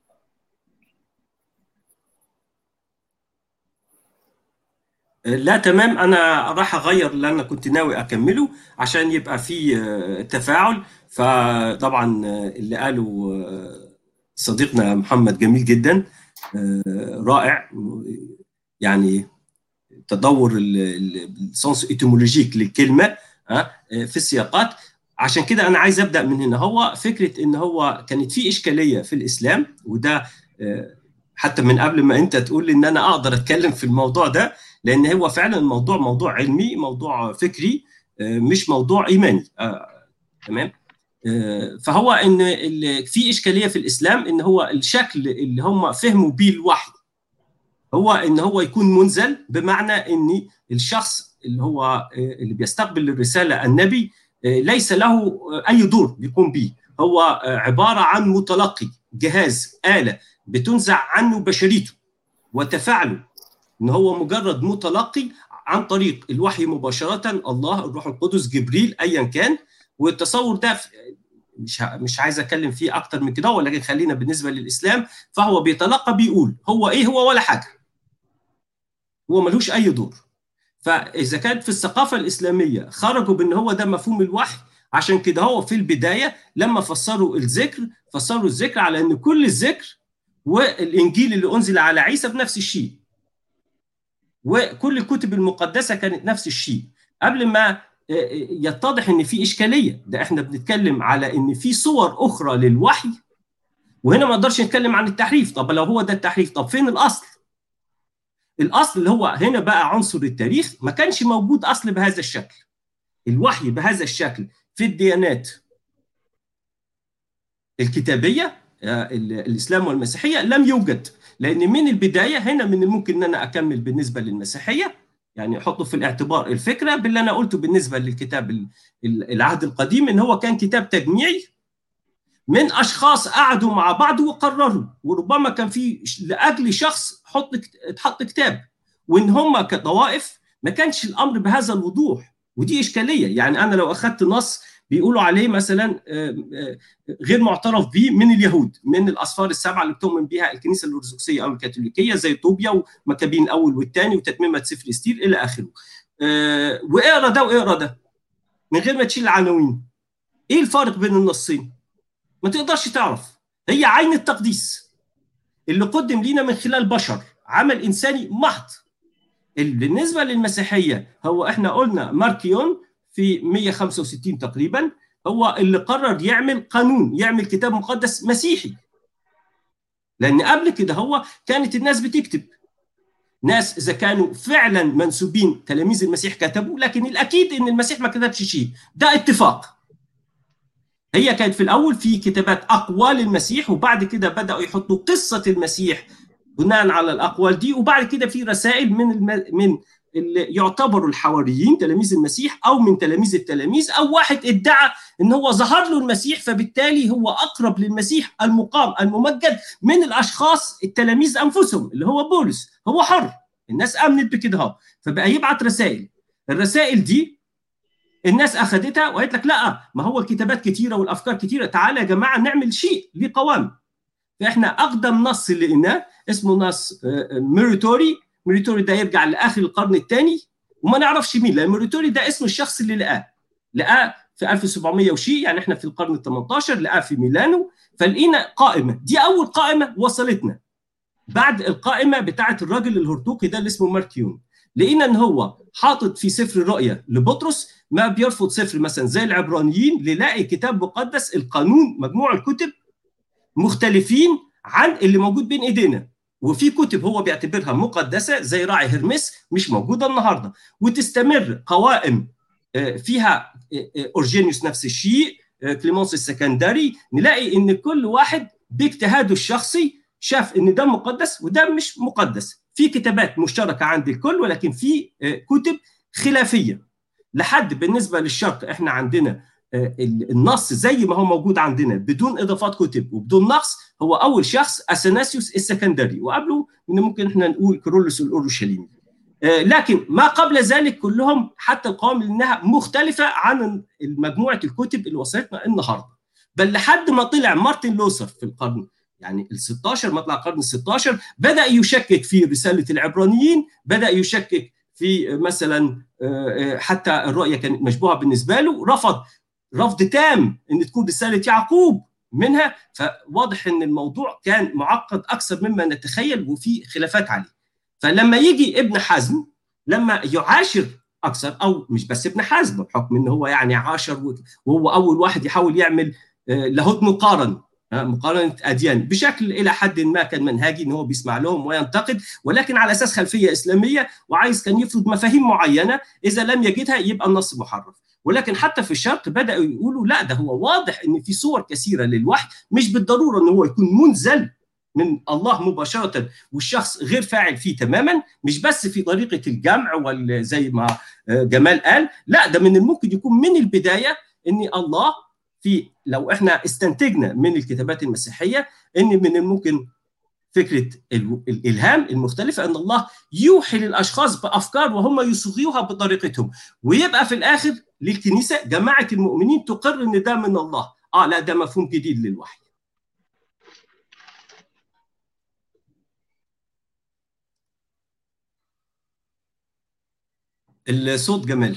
لا تمام انا راح اغير اللي انا كنت ناوي اكمله عشان يبقى في تفاعل فطبعا اللي قاله صديقنا محمد جميل جدا رائع يعني تدور السنس ايتيمولوجيك للكلمه في السياقات عشان كده انا عايز ابدا من هنا هو فكره ان هو كانت في اشكاليه في الاسلام وده حتى من قبل ما انت تقول ان انا اقدر اتكلم في الموضوع ده لان هو فعلا الموضوع موضوع علمي موضوع فكري مش موضوع ايماني تمام فهو ان في اشكاليه في الاسلام ان هو الشكل اللي هم فهموا بيه الوحي هو ان هو يكون منزل بمعنى ان الشخص اللي هو اللي بيستقبل الرساله النبي ليس له اي دور بيقوم به هو عباره عن متلقي جهاز اله بتنزع عنه بشريته وتفاعله ان هو مجرد متلقي عن طريق الوحي مباشره الله الروح القدس جبريل ايا كان والتصور ده مش مش عايز اتكلم فيه اكتر من كده ولكن خلينا بالنسبه للاسلام فهو بيتلقى بيقول هو ايه هو ولا حاجه هو ملوش اي دور فاذا كانت في الثقافه الاسلاميه خرجوا بان هو ده مفهوم الوحي عشان كده هو في البدايه لما فسروا الذكر فسروا الذكر على ان كل الذكر والانجيل اللي انزل على عيسى بنفس الشيء وكل الكتب المقدسه كانت نفس الشيء قبل ما يتضح ان في اشكاليه ده احنا بنتكلم على ان في صور اخرى للوحي وهنا ما نقدرش نتكلم عن التحريف طب لو هو ده التحريف طب فين الاصل الاصل اللي هو هنا بقى عنصر التاريخ ما كانش موجود اصل بهذا الشكل الوحي بهذا الشكل في الديانات الكتابيه الاسلام والمسيحيه لم يوجد لان من البدايه هنا من الممكن ان انا اكمل بالنسبه للمسيحيه يعني حطوا في الاعتبار الفكره باللي انا قلته بالنسبه للكتاب العهد القديم ان هو كان كتاب تجميعي من اشخاص قعدوا مع بعض وقرروا وربما كان في لاجل شخص حط اتحط كتاب وان هم كطوائف ما كانش الامر بهذا الوضوح ودي اشكاليه يعني انا لو اخذت نص بيقولوا عليه مثلا غير معترف به من اليهود من الاصفار السبعه اللي بتؤمن بها الكنيسه الارثوذكسيه او الكاثوليكيه زي طوبيا ومكابين الاول والثاني وتتميمه سفر ستير الى اخره. واقرا ده واقرا ده من غير ما تشيل العناوين. ايه الفارق بين النصين؟ ما تقدرش تعرف هي عين التقديس اللي قدم لينا من خلال بشر عمل انساني محض بالنسبه للمسيحيه هو احنا قلنا ماركيون في 165 تقريبا هو اللي قرر يعمل قانون يعمل كتاب مقدس مسيحي لان قبل كده هو كانت الناس بتكتب ناس اذا كانوا فعلا منسوبين تلاميذ المسيح كتبوا لكن الاكيد ان المسيح ما كتبش شيء ده اتفاق هي كانت في الاول في كتابات اقوال المسيح وبعد كده بداوا يحطوا قصه المسيح بناء على الاقوال دي وبعد كده في رسائل من الم... من اللي يعتبروا الحواريين تلاميذ المسيح او من تلاميذ التلاميذ او واحد ادعى ان هو ظهر له المسيح فبالتالي هو اقرب للمسيح المقام الممجد من الاشخاص التلاميذ انفسهم اللي هو بولس هو حر الناس امنت بكده اهو فبقى يبعت رسائل الرسائل دي الناس اخذتها وقالت لك لا ما هو الكتابات كتيره والافكار كتيره تعالى يا جماعه نعمل شيء ليه قوام فاحنا اقدم نص اللي لقيناه اسمه نص ميريتوري ميريتوري ده يرجع لاخر القرن الثاني وما نعرفش مين لان ميريتوري ده اسم الشخص اللي لقاه لقاه في 1700 وشيء يعني احنا في القرن ال 18 لقاه في ميلانو فلقينا قائمه دي اول قائمه وصلتنا بعد القائمه بتاعه الراجل الهرطوقي ده اللي اسمه ماركيون لقينا ان هو حاطط في سفر الرؤيا لبطرس ما بيرفض سفر مثلا زي العبرانيين نلاقي كتاب مقدس القانون مجموع الكتب مختلفين عن اللي موجود بين ايدينا وفي كتب هو بيعتبرها مقدسه زي راعي هرمس مش موجوده النهارده وتستمر قوائم فيها اورجينيوس نفس الشيء كليمونس السكندري نلاقي ان كل واحد باجتهاده الشخصي شاف ان ده مقدس وده مش مقدس في كتابات مشتركه عند الكل ولكن في كتب خلافيه لحد بالنسبه للشرق احنا عندنا النص زي ما هو موجود عندنا بدون اضافات كتب وبدون نقص هو اول شخص اثناسيوس السكندري وقبله ممكن احنا نقول كرولوس الاورشليمي لكن ما قبل ذلك كلهم حتى القوائم انها مختلفه عن مجموعه الكتب اللي وصلتنا النهارده بل لحد ما طلع مارتن لوثر في القرن يعني ال 16 مطلع القرن ال 16 بدا يشكك في رساله العبرانيين بدا يشكك في مثلا حتى الرؤيه كانت مشبوهه بالنسبه له رفض رفض تام ان تكون رساله يعقوب منها فواضح ان الموضوع كان معقد اكثر مما نتخيل وفي خلافات عليه فلما يجي ابن حزم لما يعاشر اكثر او مش بس ابن حزم بحكم ان هو يعني عاشر وهو اول واحد يحاول يعمل لاهوت مقارن مقارنه اديان بشكل الى حد ما كان منهجي ان هو بيسمع لهم وينتقد ولكن على اساس خلفيه اسلاميه وعايز كان يفرض مفاهيم معينه اذا لم يجدها يبقى النص محرف ولكن حتى في الشرق بداوا يقولوا لا ده هو واضح ان في صور كثيره للوحي مش بالضروره ان هو يكون منزل من الله مباشرة والشخص غير فاعل فيه تماما مش بس في طريقة الجمع زي ما جمال قال لا ده من الممكن يكون من البداية ان الله في لو احنا استنتجنا من الكتابات المسيحية ان من الممكن فكرة الإلهام المختلفة أن الله يوحي للأشخاص بأفكار وهم يصغيوها بطريقتهم ويبقى في الآخر للكنيسة جماعة المؤمنين تقر أن ده من الله آه لا ده مفهوم جديد للوحي الصوت جمال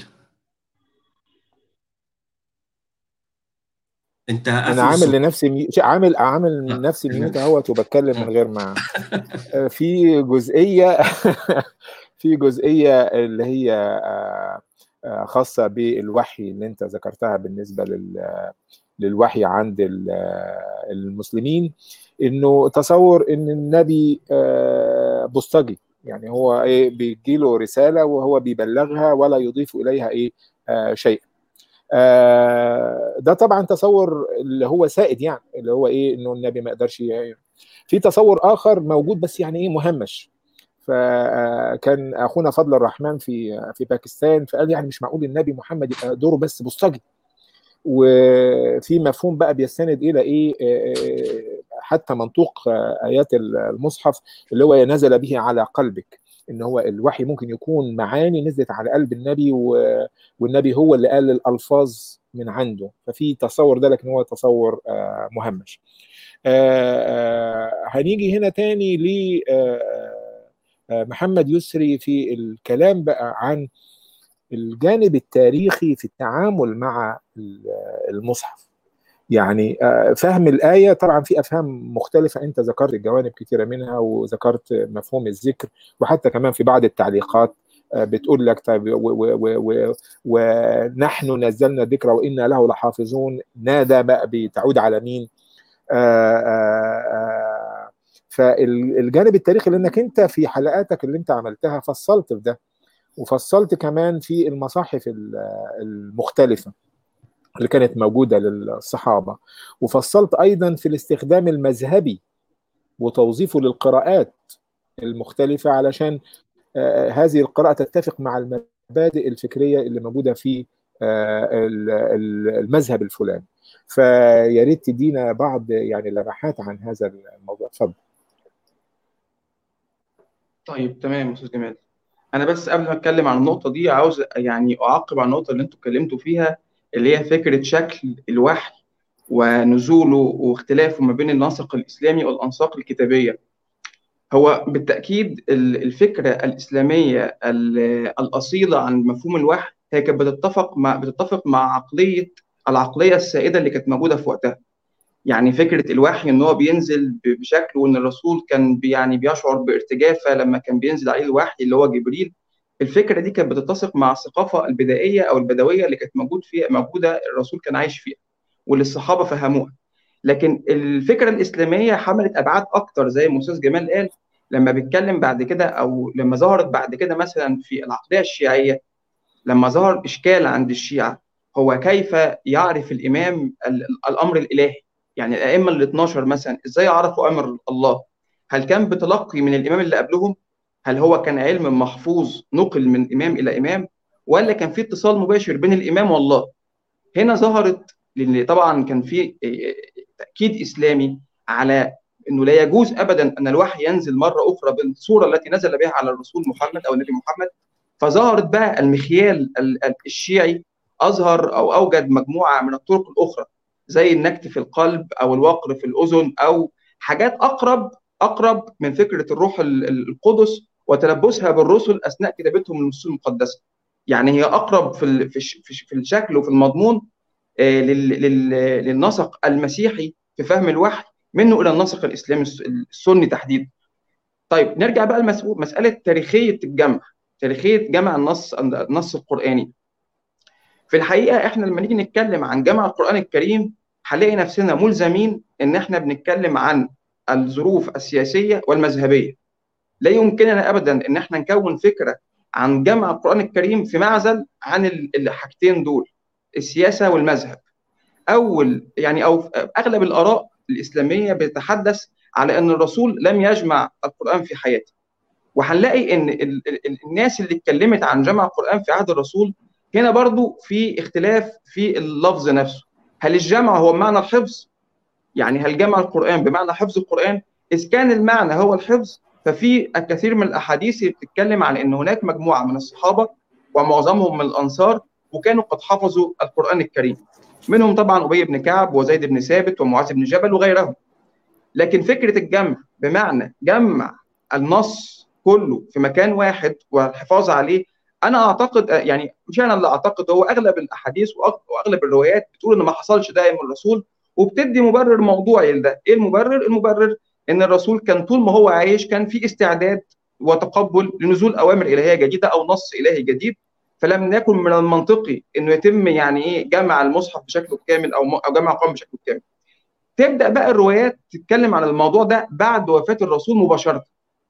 انت انا عامل لنفسي مي... عامل عامل لنفسي ميوت اهوت وبتكلم من غير ما في جزئيه في جزئيه اللي هي خاصه بالوحي اللي انت ذكرتها بالنسبه لل للوحي عند المسلمين انه تصور ان النبي بوسطجي يعني هو ايه بيجي له رساله وهو بيبلغها ولا يضيف اليها ايه آه شيء آه ده طبعا تصور اللي هو سائد يعني اللي هو ايه انه النبي ما يقدرش في تصور اخر موجود بس يعني ايه مهمش فكان اخونا فضل الرحمن في في باكستان فقال يعني مش معقول النبي محمد يبقى دوره بس بوسطجي وفي مفهوم بقى بيستند الى ايه حتى منطوق ايات المصحف اللي هو نزل به على قلبك ان هو الوحي ممكن يكون معاني نزلت على قلب النبي والنبي هو اللي قال الالفاظ من عنده ففي تصور ده لكن هو تصور مهمش هنيجي هنا تاني ل محمد يسري في الكلام بقى عن الجانب التاريخي في التعامل مع المصحف يعني فهم الآية طبعا في أفهام مختلفة أنت ذكرت جوانب كثيرة منها وذكرت مفهوم الذكر وحتى كمان في بعض التعليقات بتقول لك طيب ونحن نزلنا الذكر وإنا له لحافظون نادى بقى بتعود على مين فالجانب التاريخي لأنك أنت في حلقاتك اللي أنت عملتها فصلت في ده وفصلت كمان في المصاحف المختلفة اللي كانت موجودة للصحابة وفصلت أيضا في الاستخدام المذهبي وتوظيفه للقراءات المختلفة علشان هذه القراءة تتفق مع المبادئ الفكرية اللي موجودة في المذهب الفلاني فيا ريت تدينا بعض يعني لمحات عن هذا الموضوع اتفضل طيب تمام استاذ جمال انا بس قبل ما اتكلم عن النقطه دي عاوز يعني اعقب على النقطه اللي انتوا اتكلمتوا فيها اللي هي فكره شكل الوحي ونزوله واختلافه ما بين النسق الاسلامي والانساق الكتابيه هو بالتاكيد الفكره الاسلاميه الاصيله عن مفهوم الوحي هي كانت بتتفق مع بتتفق مع عقليه العقليه السائده اللي كانت موجوده في وقتها يعني فكره الوحي ان هو بينزل بشكل وان الرسول كان يعني بيشعر بارتجافه لما كان بينزل عليه الوحي اللي هو جبريل الفكره دي كانت بتتسق مع الثقافه البدائيه او البدويه اللي كانت موجود فيها موجوده الرسول كان عايش فيها واللي الصحابه فهموها لكن الفكره الاسلاميه حملت ابعاد اكتر زي ما استاذ جمال قال لما بيتكلم بعد كده او لما ظهرت بعد كده مثلا في العقليه الشيعيه لما ظهر اشكال عند الشيعه هو كيف يعرف الامام الامر الالهي يعني الائمه ال 12 مثلا ازاي عرفوا امر الله هل كان بتلقي من الامام اللي قبلهم هل هو كان علم محفوظ نقل من امام الى امام ولا كان في اتصال مباشر بين الامام والله هنا ظهرت لان طبعا كان في تاكيد اسلامي على انه لا يجوز ابدا ان الوحي ينزل مره اخرى بالصوره التي نزل بها على الرسول محمد او النبي محمد فظهرت بقى المخيال الشيعي اظهر او اوجد مجموعه من الطرق الاخرى زي النكت في القلب او الوقر في الاذن او حاجات اقرب اقرب من فكره الروح القدس وتلبسها بالرسل اثناء كتابتهم للنصوص المقدسه. يعني هي اقرب في في الشكل وفي المضمون للنسق المسيحي في فهم الوحي منه الى النسق الاسلامي السني تحديدا. طيب نرجع بقى لمساله تاريخيه الجمع، تاريخيه جمع النص النص القراني. في الحقيقه احنا لما نيجي نتكلم عن جمع القران الكريم هنلاقي نفسنا ملزمين ان احنا بنتكلم عن الظروف السياسيه والمذهبيه. لا يمكننا ابدا ان احنا نكون فكره عن جمع القران الكريم في معزل عن الحاجتين دول السياسه والمذهب. اول يعني او اغلب الاراء الاسلاميه بتتحدث على ان الرسول لم يجمع القران في حياته. وهنلاقي ان الناس اللي اتكلمت عن جمع القران في عهد الرسول هنا برضو في اختلاف في اللفظ نفسه هل الجمع هو بمعنى الحفظ يعني هل جمع القرآن بمعنى حفظ القرآن إذ كان المعنى هو الحفظ ففي الكثير من الأحاديث بتتكلم عن أن هناك مجموعة من الصحابة ومعظمهم من الأنصار وكانوا قد حفظوا القرآن الكريم منهم طبعا أبي بن كعب وزيد بن ثابت ومعاذ بن جبل وغيرهم لكن فكرة الجمع بمعنى جمع النص كله في مكان واحد والحفاظ عليه انا اعتقد يعني مش انا اللي اعتقد هو اغلب الاحاديث واغلب الروايات بتقول ان ما حصلش ده من الرسول وبتدي مبرر موضوعي لده ايه المبرر المبرر ان الرسول كان طول ما هو عايش كان في استعداد وتقبل لنزول اوامر الهيه جديده او نص الهي جديد فلم يكن من المنطقي انه يتم يعني ايه جمع المصحف بشكله كامل او او جمع القران بشكله كامل تبدا بقى الروايات تتكلم عن الموضوع ده بعد وفاه الرسول مباشره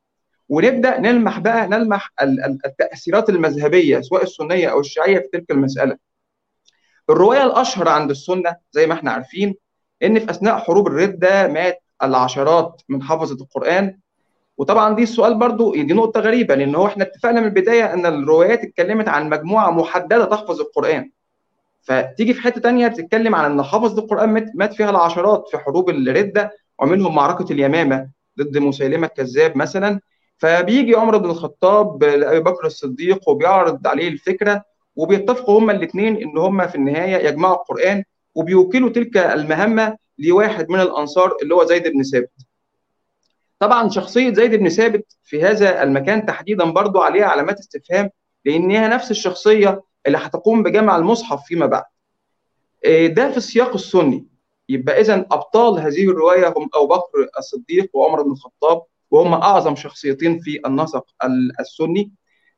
ونبدا نلمح بقى نلمح التاثيرات المذهبيه سواء السنيه او الشيعيه في تلك المساله. الروايه الاشهر عند السنه زي ما احنا عارفين ان في اثناء حروب الرده مات العشرات من حفظه القران وطبعا دي السؤال برضو دي نقطه غريبه لان هو احنا اتفقنا من البدايه ان الروايات اتكلمت عن مجموعه محدده تحفظ القران. فتيجي في حته ثانيه بتتكلم عن ان حفظ القران مات فيها العشرات في حروب الرده ومنهم معركه اليمامه ضد مسيلمه الكذاب مثلا فبيجي عمر بن الخطاب لابي بكر الصديق وبيعرض عليه الفكره وبيتفقوا هما الاثنين ان هما في النهايه يجمعوا القران وبيوكلوا تلك المهمه لواحد من الانصار اللي هو زيد بن ثابت. طبعا شخصيه زيد بن ثابت في هذا المكان تحديدا برضو عليها علامات استفهام لانها نفس الشخصيه اللي هتقوم بجمع المصحف فيما بعد. ده في السياق السني يبقى اذا ابطال هذه الروايه هم ابو بكر الصديق وعمر بن الخطاب وهم اعظم شخصيتين في النسق السني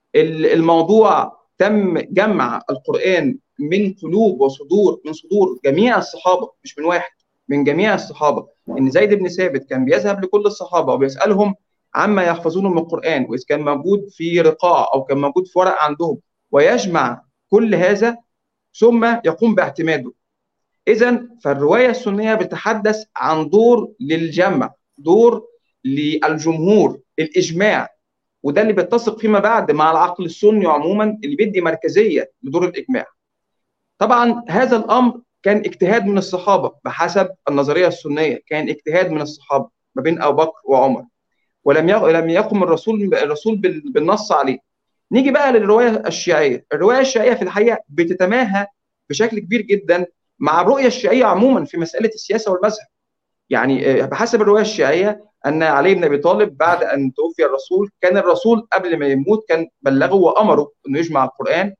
الموضوع تم جمع القران من قلوب وصدور من صدور جميع الصحابه مش من واحد من جميع الصحابه ان زيد بن ثابت كان بيذهب لكل الصحابه وبيسالهم عما يحفظونه من القران واذا كان موجود في رقاع او كان موجود في ورق عندهم ويجمع كل هذا ثم يقوم باعتماده اذا فالروايه السنيه بتتحدث عن دور للجمع دور للجمهور الاجماع وده اللي بيتسق فيما بعد مع العقل السني عموما اللي بيدي مركزيه لدور الاجماع. طبعا هذا الامر كان اجتهاد من الصحابه بحسب النظريه السنيه كان اجتهاد من الصحابه ما بين ابو بكر وعمر. ولم لم يقم الرسول الرسول بالنص عليه نيجي بقى للروايه الشيعيه الروايه الشيعيه في الحقيقه بتتماهى بشكل كبير جدا مع الرؤيه الشيعيه عموما في مساله السياسه والمذهب يعني بحسب الروايه الشيعيه ان علي بن ابي طالب بعد ان توفي الرسول كان الرسول قبل ما يموت كان بلغه وامره انه يجمع القران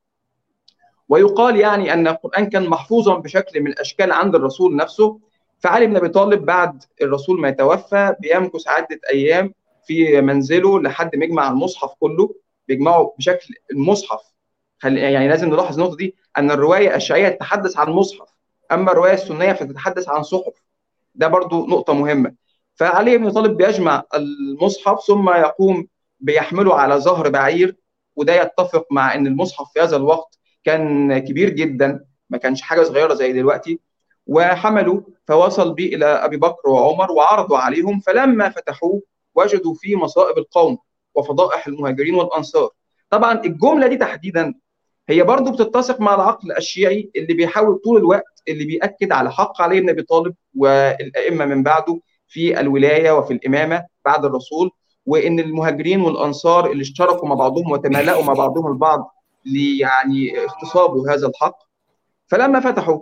ويقال يعني ان القران كان محفوظا بشكل من الاشكال عند الرسول نفسه فعلي بن ابي طالب بعد الرسول ما يتوفى بيمكث عده ايام في منزله لحد ما يجمع المصحف كله بيجمعه بشكل المصحف يعني لازم نلاحظ النقطه دي ان الروايه الشيعيه تتحدث عن مصحف اما الروايه السنيه فتتحدث عن صحف ده برضو نقطه مهمه فعلي بن طالب بيجمع المصحف ثم يقوم بيحمله على ظهر بعير وده يتفق مع ان المصحف في هذا الوقت كان كبير جدا ما كانش حاجه صغيره زي دلوقتي وحملوا فوصل به الى ابي بكر وعمر وعرضوا عليهم فلما فتحوه وجدوا فيه مصائب القوم وفضائح المهاجرين والانصار طبعا الجمله دي تحديدا هي برضو بتتسق مع العقل الشيعي اللي بيحاول طول الوقت اللي بيأكد على حق علي بن ابي طالب والائمه من بعده في الولايه وفي الامامه بعد الرسول وان المهاجرين والانصار اللي اشتركوا مع بعضهم وتمالأوا مع بعضهم البعض يعني اغتصابوا هذا الحق فلما فتحوا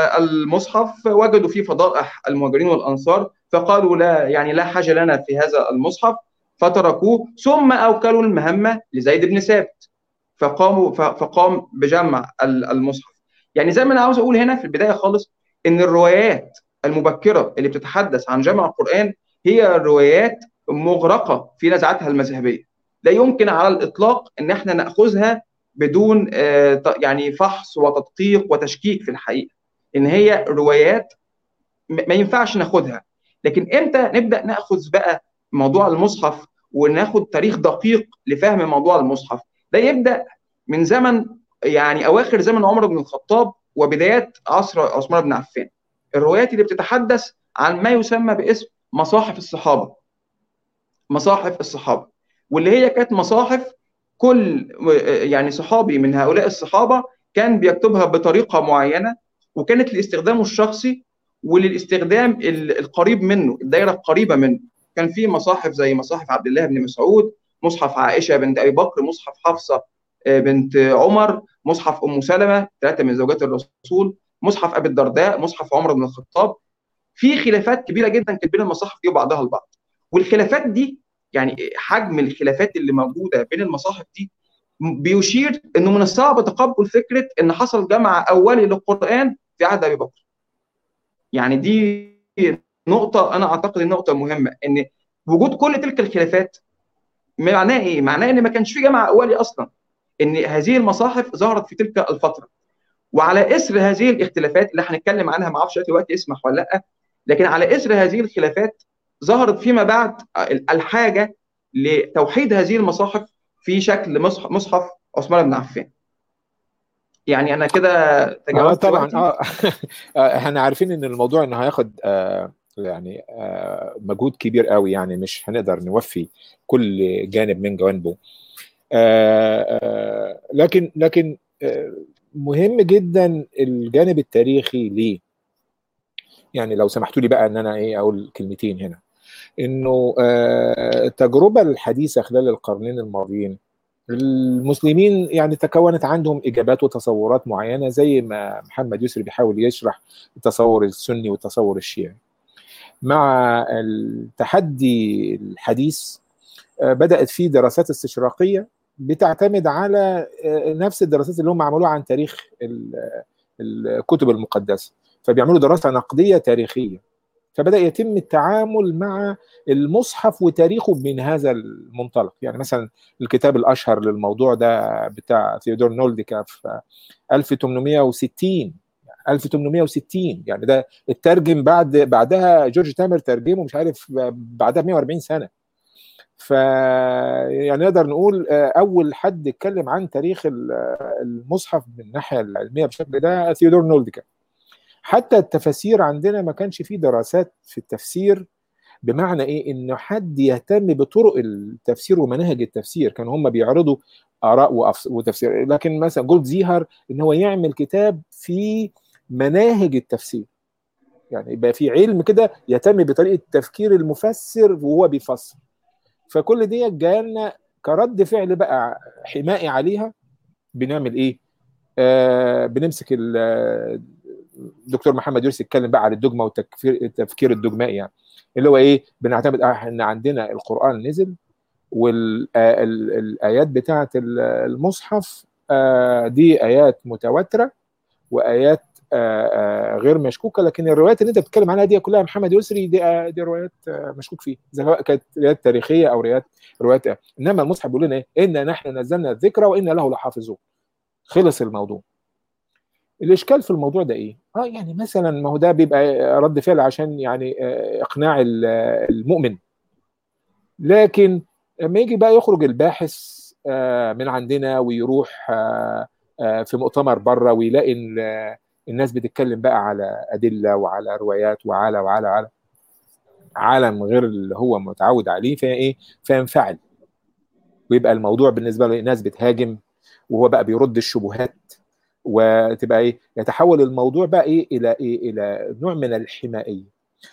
المصحف وجدوا فيه فضائح المهاجرين والانصار فقالوا لا يعني لا حاجه لنا في هذا المصحف فتركوه ثم اوكلوا المهمه لزيد بن ثابت فقاموا فقام بجمع المصحف يعني زي ما انا عاوز اقول هنا في البدايه خالص ان الروايات المبكره اللي بتتحدث عن جمع القران هي روايات مغرقه في نزعاتها المذهبيه لا يمكن على الاطلاق ان احنا ناخذها بدون يعني فحص وتدقيق وتشكيك في الحقيقه ان هي روايات ما ينفعش ناخدها لكن امتى نبدا ناخذ بقى موضوع المصحف وناخد تاريخ دقيق لفهم موضوع المصحف ده يبدا من زمن يعني اواخر زمن عمر بن الخطاب وبدايات عصر عثمان بن عفان الروايات اللي بتتحدث عن ما يسمى باسم مصاحف الصحابه مصاحف الصحابه واللي هي كانت مصاحف كل يعني صحابي من هؤلاء الصحابه كان بيكتبها بطريقه معينه وكانت لاستخدامه الشخصي وللاستخدام القريب منه الدائره القريبه منه كان في مصاحف زي مصاحف عبد الله بن مسعود مصحف عائشه بنت ابي بكر مصحف حفصه بنت عمر مصحف ام سلمه ثلاثه من زوجات الرسول مصحف ابي الدرداء مصحف عمر بن الخطاب في خلافات كبيره جدا كانت بين المصاحف دي وبعضها البعض والخلافات دي يعني حجم الخلافات اللي موجوده بين المصاحف دي بيشير انه من الصعب تقبل فكره ان حصل جمع اولي للقران في عهد ابي بكر. يعني دي نقطه انا اعتقد النقطه مهمه ان وجود كل تلك الخلافات معناه ايه؟ معناه ان ما كانش في جمع اولي اصلا. ان هذه المصاحف ظهرت في تلك الفتره. وعلى اثر هذه الاختلافات اللي هنتكلم عنها ما اعرفش دلوقتي اسمح ولا لا لكن على اثر هذه الخلافات ظهرت فيما بعد الحاجه لتوحيد هذه المصاحف في شكل مصحف, مصحف عثمان بن عفان يعني انا كده تجاوزت آه طبعا اه احنا عارفين ان الموضوع انه هياخد آه يعني آه مجهود كبير قوي يعني مش هنقدر نوفي كل جانب من جوانبه آه آه لكن لكن آه مهم جدا الجانب التاريخي ليه يعني لو سمحتوا لي بقى ان انا ايه اقول كلمتين هنا انه التجربه الحديثه خلال القرنين الماضيين المسلمين يعني تكونت عندهم اجابات وتصورات معينه زي ما محمد يسري بيحاول يشرح التصور السني والتصور الشيعي مع التحدي الحديث بدات في دراسات استشراقيه بتعتمد على نفس الدراسات اللي هم عملوها عن تاريخ الكتب المقدسه فبيعملوا دراسه نقديه تاريخيه فبدا يتم التعامل مع المصحف وتاريخه من هذا المنطلق يعني مثلا الكتاب الاشهر للموضوع ده بتاع ثيودور نولديكا في 1860 1860 يعني ده اترجم بعد بعدها جورج تامر ترجمه مش عارف بعدها ب 140 سنه ف يعني نقدر نقول اول حد اتكلم عن تاريخ المصحف من الناحيه العلميه بشكل ده ثيودور نولديكا حتى التفاسير عندنا ما كانش فيه دراسات في التفسير بمعنى ايه انه حد يهتم بطرق التفسير ومناهج التفسير كانوا هم بيعرضوا اراء وتفسير لكن مثلا جولد زيهر ان هو يعمل كتاب في مناهج التفسير يعني يبقى في علم كده يهتم بطريقه تفكير المفسر وهو بيفسر فكل دي جالنا كرد فعل بقى حمائي عليها بنعمل ايه؟ آه بنمسك الدكتور محمد يوسف اتكلم بقى على الدجمه والتفكير التفكير الدجمائي يعني اللي هو ايه؟ بنعتمد ان عندنا القران نزل والايات بتاعه المصحف آه دي ايات متواتره وايات آه غير مشكوكه لكن الروايات اللي انت بتتكلم عنها دي كلها محمد يسري دي دي روايات مشكوك فيها سواء كانت روايات تاريخيه او روايات روايات انما المصحف بيقول لنا ايه؟ انا نحن نزلنا الذكر وانا له لحافظون خلص الموضوع الاشكال في الموضوع ده ايه؟ اه يعني مثلا ما هو ده بيبقى رد فعل عشان يعني اقناع المؤمن لكن لما يجي بقى يخرج الباحث من عندنا ويروح في مؤتمر بره ويلاقي الناس بتتكلم بقى على ادله وعلى روايات وعلى وعلى وعلى عالم غير اللي هو متعود عليه فايه فينفعل ويبقى الموضوع بالنسبه له ناس بتهاجم وهو بقى بيرد الشبهات وتبقى ايه يتحول الموضوع بقى ايه الى ايه الى نوع من الحمائيه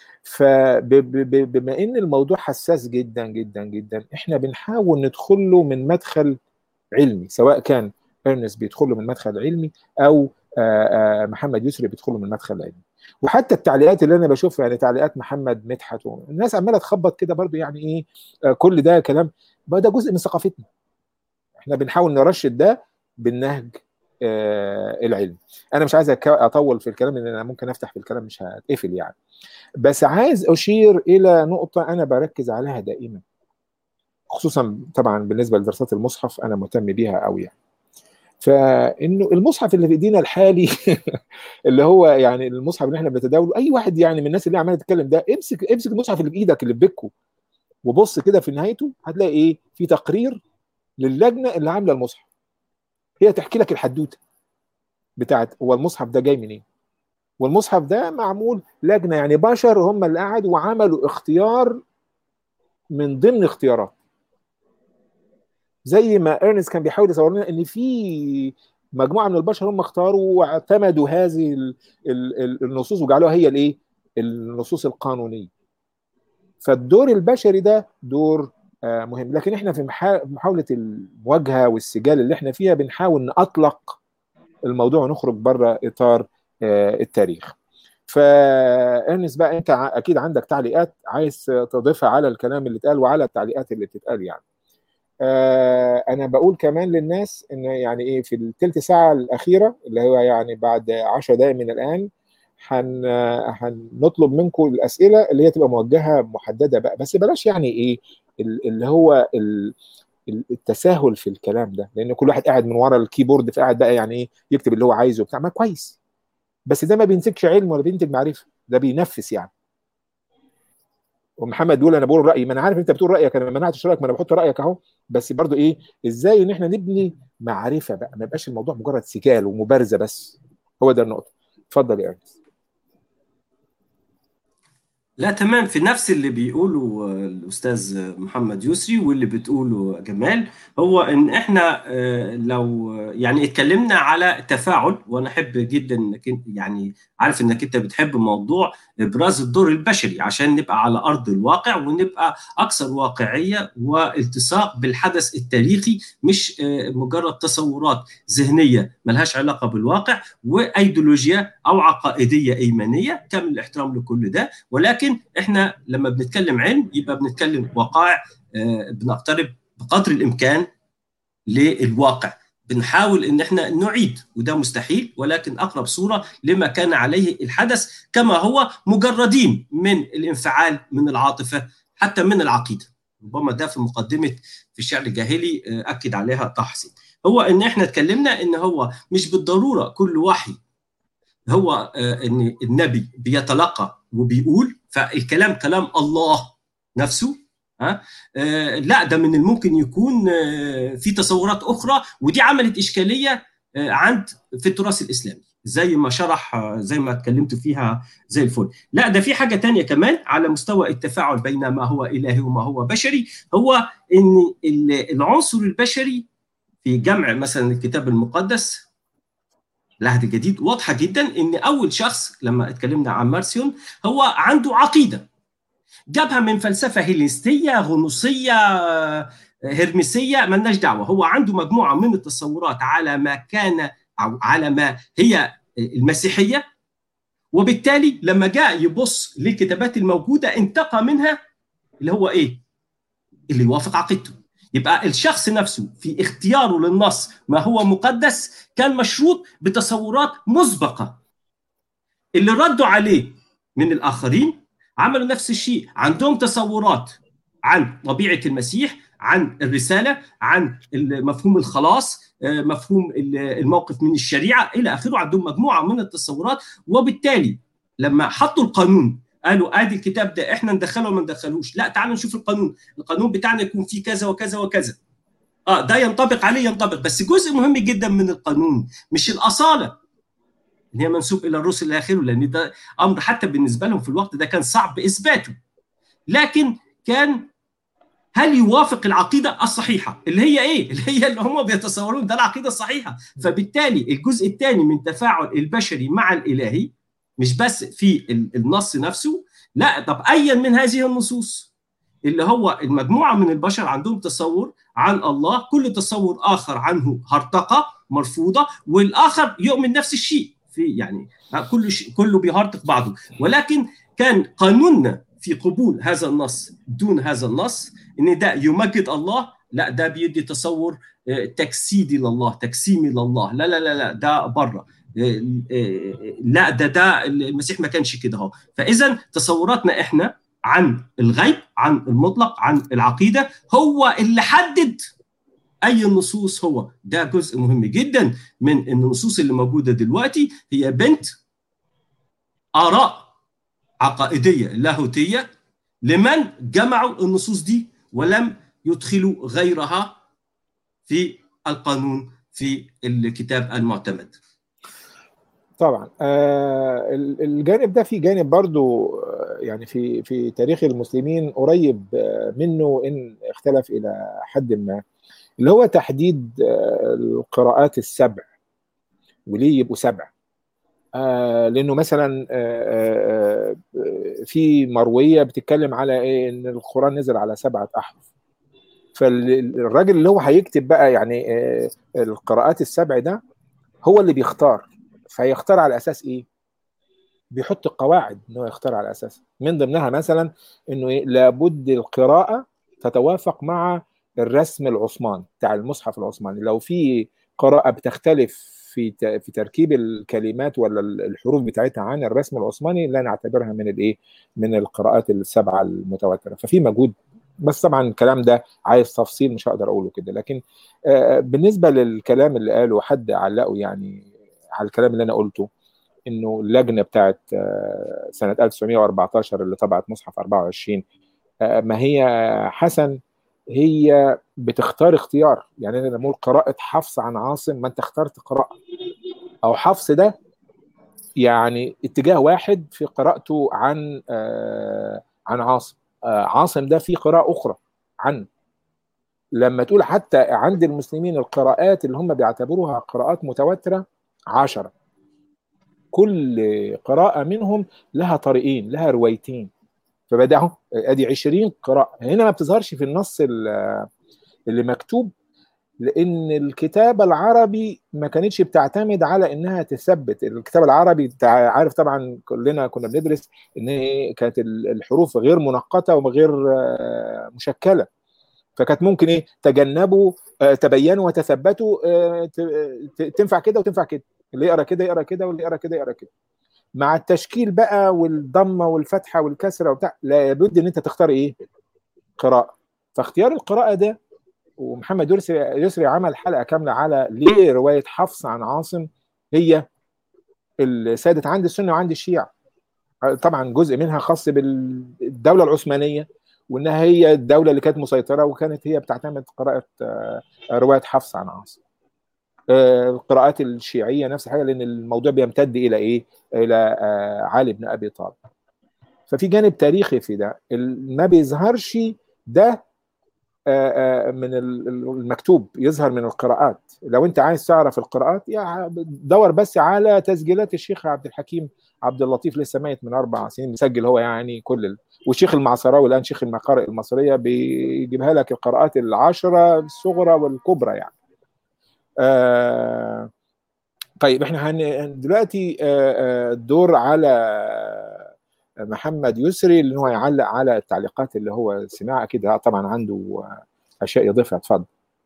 فبما ان الموضوع حساس جدا جدا جدا احنا بنحاول ندخل له من مدخل علمي سواء كان ارنست بيدخل له من مدخل علمي او آآ آآ محمد يسري بيدخل له من مدخل علمي وحتى التعليقات اللي انا بشوفها يعني تعليقات محمد مدحت الناس عماله تخبط كده برضو يعني ايه كل ده كلام ده جزء من ثقافتنا احنا بنحاول نرشد ده بالنهج آه العلم انا مش عايز اطول في الكلام لان انا ممكن افتح في الكلام مش هتقفل يعني بس عايز اشير الى نقطه انا بركز عليها دائما خصوصا طبعا بالنسبه لدراسات المصحف انا مهتم بيها قوي يعني فانه المصحف اللي في ايدينا الحالي اللي هو يعني المصحف اللي احنا بنتداوله اي واحد يعني من الناس اللي عماله تتكلم ده امسك امسك المصحف اللي بايدك اللي في بيتكم وبص كده في نهايته هتلاقي ايه في تقرير للجنه اللي عامله المصحف هي تحكي لك الحدوته بتاعت هو المصحف ده جاي منين إيه؟ والمصحف ده معمول لجنه يعني بشر هم اللي قعدوا وعملوا اختيار من ضمن اختيارات زي ما ارنست كان بيحاول يصور لنا ان في مجموعه من البشر هم اختاروا واعتمدوا هذه النصوص وجعلوها هي الايه؟ النصوص القانونيه. فالدور البشري ده دور مهم لكن احنا في محاوله المواجهه والسجال اللي احنا فيها بنحاول نطلق الموضوع ونخرج بره اطار التاريخ. فارنس بقى انت اكيد عندك تعليقات عايز تضيفها على الكلام اللي اتقال وعلى التعليقات اللي بتتقال يعني. آه انا بقول كمان للناس ان يعني ايه في الثلث ساعه الاخيره اللي هو يعني بعد 10 دقائق من الان هن هنطلب منكم الاسئله اللي هي تبقى موجهه محدده بقى بس بلاش يعني ايه اللي هو التساهل في الكلام ده لان كل واحد قاعد من ورا الكيبورد فقاعد بقى يعني ايه يكتب اللي هو عايزه بتاع ما كويس بس ده ما بينتجش علم ولا بينتج معرفه ده بينفس يعني ومحمد بيقول انا بقول رايي ما انا عارف انت بتقول رايك انا ما منعتش رايك ما انا بحط رايك اهو بس برضو ايه ازاي ان احنا نبني معرفه بقى ما يبقاش الموضوع مجرد سجال ومبارزه بس هو ده النقطه اتفضل يا ارنست لا تمام في نفس اللي بيقوله الاستاذ محمد يسري واللي بتقوله جمال هو ان احنا لو يعني اتكلمنا على تفاعل وانا احب جدا انك يعني عارف انك انت بتحب موضوع ابراز الدور البشري عشان نبقى على ارض الواقع ونبقى اكثر واقعيه والتصاق بالحدث التاريخي مش مجرد تصورات ذهنيه ملهاش علاقه بالواقع وايديولوجيا او عقائديه ايمانيه كامل الاحترام لكل ده ولكن لكن احنا لما بنتكلم علم يبقى بنتكلم وقائع بنقترب بقدر الامكان للواقع بنحاول ان احنا نعيد وده مستحيل ولكن اقرب صوره لما كان عليه الحدث كما هو مجردين من الانفعال من العاطفه حتى من العقيده ربما ده في مقدمه في الشعر الجاهلي اكد عليها طه حسين هو ان احنا اتكلمنا ان هو مش بالضروره كل وحي هو ان النبي بيتلقى وبيقول فالكلام كلام الله نفسه ها آه لا ده من الممكن يكون آه في تصورات اخرى ودي عملت اشكاليه آه عند في التراث الاسلامي زي ما شرح زي ما اتكلمت فيها زي الفل لا ده في حاجه تانية كمان على مستوى التفاعل بين ما هو الهي وما هو بشري هو ان العنصر البشري في جمع مثلا الكتاب المقدس العهد الجديد واضحه جدا ان اول شخص لما اتكلمنا عن مارسيون هو عنده عقيده جابها من فلسفه هيلينستيه غنوصيه هرمسيه ملناش دعوه هو عنده مجموعه من التصورات على ما كان او على ما هي المسيحيه وبالتالي لما جاء يبص للكتابات الموجوده انتقى منها اللي هو ايه؟ اللي يوافق عقيدته يبقى الشخص نفسه في اختياره للنص ما هو مقدس كان مشروط بتصورات مسبقه اللي ردوا عليه من الاخرين عملوا نفس الشيء عندهم تصورات عن طبيعه المسيح عن الرساله عن مفهوم الخلاص مفهوم الموقف من الشريعه الى اخره عندهم مجموعه من التصورات وبالتالي لما حطوا القانون قالوا ادي الكتاب ده احنا ندخله وما ندخلوش لا تعالوا نشوف القانون القانون بتاعنا يكون فيه كذا وكذا وكذا اه ده ينطبق عليه ينطبق بس جزء مهم جدا من القانون مش الاصاله اللي هي منسوب الى الرسل الى اخره لان ده امر حتى بالنسبه لهم في الوقت ده كان صعب اثباته لكن كان هل يوافق العقيده الصحيحه اللي هي ايه اللي هي اللي هم بيتصورون ده العقيده الصحيحه فبالتالي الجزء الثاني من تفاعل البشري مع الالهي مش بس في النص نفسه لا طب ايا من هذه النصوص اللي هو المجموعه من البشر عندهم تصور عن الله كل تصور اخر عنه هرطقه مرفوضه والاخر يؤمن نفس الشيء في يعني كل شيء كله بيهرطق بعضه ولكن كان قانوننا في قبول هذا النص دون هذا النص ان ده يمجد الله لا ده بيدي تصور تجسيدي لله تجسيمي لله لا لا لا لا ده بره لا ده ده المسيح ما كانش كده اهو فاذا تصوراتنا احنا عن الغيب عن المطلق عن العقيده هو اللي حدد اي النصوص هو ده جزء مهم جدا من النصوص اللي موجوده دلوقتي هي بنت اراء عقائديه لاهوتيه لمن جمعوا النصوص دي ولم يدخلوا غيرها في القانون في الكتاب المعتمد طبعا آه الجانب ده في جانب برضو يعني في في تاريخ المسلمين قريب منه ان اختلف الى حد ما اللي هو تحديد القراءات السبع وليه يبقوا سبع آه لانه مثلا آه آه في مرويه بتتكلم على ايه ان القران نزل على سبعه احرف فالراجل اللي هو هيكتب بقى يعني القراءات السبع ده هو اللي بيختار فيختار على اساس ايه؟ بيحط قواعد ان هو يختار على اساس من ضمنها مثلا انه إيه؟ لابد القراءه تتوافق مع الرسم العثماني بتاع المصحف العثماني لو في قراءه بتختلف في في تركيب الكلمات ولا الحروف بتاعتها عن الرسم العثماني لا نعتبرها من الايه من القراءات السبعه المتواتره ففي مجهود بس طبعا الكلام ده عايز تفصيل مش هقدر اقوله كده لكن بالنسبه للكلام اللي قاله حد علقه يعني على الكلام اللي انا قلته انه اللجنه بتاعت سنه 1914 اللي طبعت مصحف 24 ما هي حسن هي بتختار اختيار يعني انا لما اقول قراءه حفص عن عاصم ما انت اخترت قراءه او حفص ده يعني اتجاه واحد في قراءته عن عن عاصم عاصم ده في قراءه اخرى عنه لما تقول حتى عند المسلمين القراءات اللي هم بيعتبروها قراءات متواتره عشرة كل قراءة منهم لها طريقين لها روايتين فبدأوا ادي 20 قراءة هنا ما بتظهرش في النص اللي مكتوب لان الكتابة العربي ما كانتش بتعتمد على انها تثبت الكتاب العربي عارف طبعا كلنا كنا بندرس ان كانت الحروف غير منقطة وغير مشكلة فكانت ممكن ايه تجنبوا تبينوا وتثبتوا تنفع كده وتنفع كده اللي يقرا كده يقرا كده واللي يقرا كده يقرا كده مع التشكيل بقى والضمه والفتحه والكسره وبتاع لابد ان انت تختار ايه قراءه فاختيار القراءه ده ومحمد يسري يسري عمل حلقه كامله على ليه روايه حفص عن عاصم هي سادت عند السنه وعند الشيعه طبعا جزء منها خاص بالدوله العثمانيه وانها هي الدوله اللي كانت مسيطره وكانت هي بتعتمد قراءه روايه حفص عن عاصم القراءات الشيعيه نفس الحاجه لان الموضوع بيمتد الى ايه؟ الى علي بن ابي طالب. ففي جانب تاريخي في ده ما بيظهرش ده من المكتوب يظهر من القراءات لو انت عايز تعرف القراءات دور بس على تسجيلات الشيخ عبد الحكيم عبد اللطيف لسه ميت من اربع سنين مسجل هو يعني كل ال... والشيخ المعصراوي الان شيخ المقارئ المصريه بيجيبها لك القراءات العشره الصغرى والكبرى يعني آه طيب احنا هن... دلوقتي آه الدور على محمد يسري اللي هو يعلق على التعليقات اللي هو سمعها اكيد طبعا عنده اشياء يضيفها اتفضل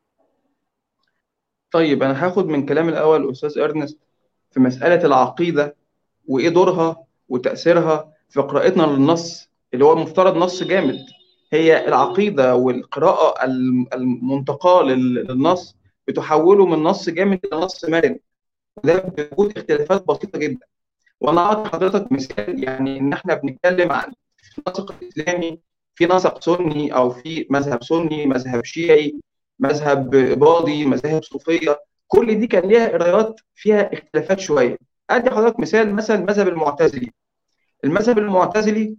طيب انا هاخد من كلام الاول استاذ ارنست في مساله العقيده وايه دورها وتاثيرها في قراءتنا للنص اللي هو مفترض نص جامد هي العقيده والقراءه المنتقاه للنص بتحوله من نص جامد الى نص مرن وده بوجود اختلافات بسيطه جدا وانا اعطي حضرتك مثال يعني ان احنا بنتكلم عن النسق الاسلامي في نسق سني او في مذهب سني مذهب شيعي مذهب باضي مذاهب صوفيه كل دي كان ليها قراءات فيها اختلافات شويه ادي حضرتك مثال مثلا المذهب المعتزلي المذهب المعتزلي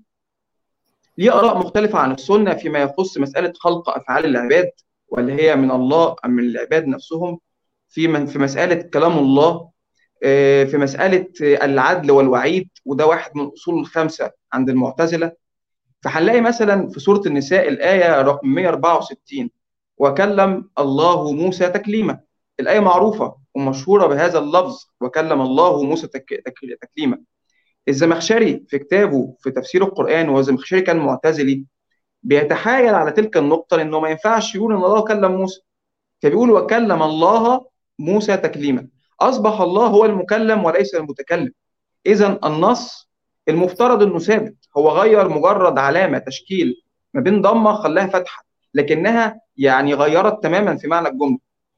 ليه اراء مختلفه عن السنه فيما يخص مساله خلق افعال العباد ولا هي من الله ام من العباد نفسهم في في مساله كلام الله في مساله العدل والوعيد وده واحد من الاصول الخمسه عند المعتزله فهنلاقي مثلا في سوره النساء الايه رقم 164 وكلم الله موسى تكليما الآية معروفة ومشهورة بهذا اللفظ وكلم الله موسى تك... تك... تكليما الزمخشري في كتابه في تفسير القرآن وهو الزمخشري كان معتزلي بيتحايل على تلك النقطة لأنه ما ينفعش يقول إن الله كلم موسى فبيقول وكلم الله موسى تكليما أصبح الله هو المكلم وليس المتكلم إذا النص المفترض إنه ثابت هو غير مجرد علامة تشكيل ما بين ضمة خلاها فتحة لكنها يعني غيرت تماما في معنى الجمله.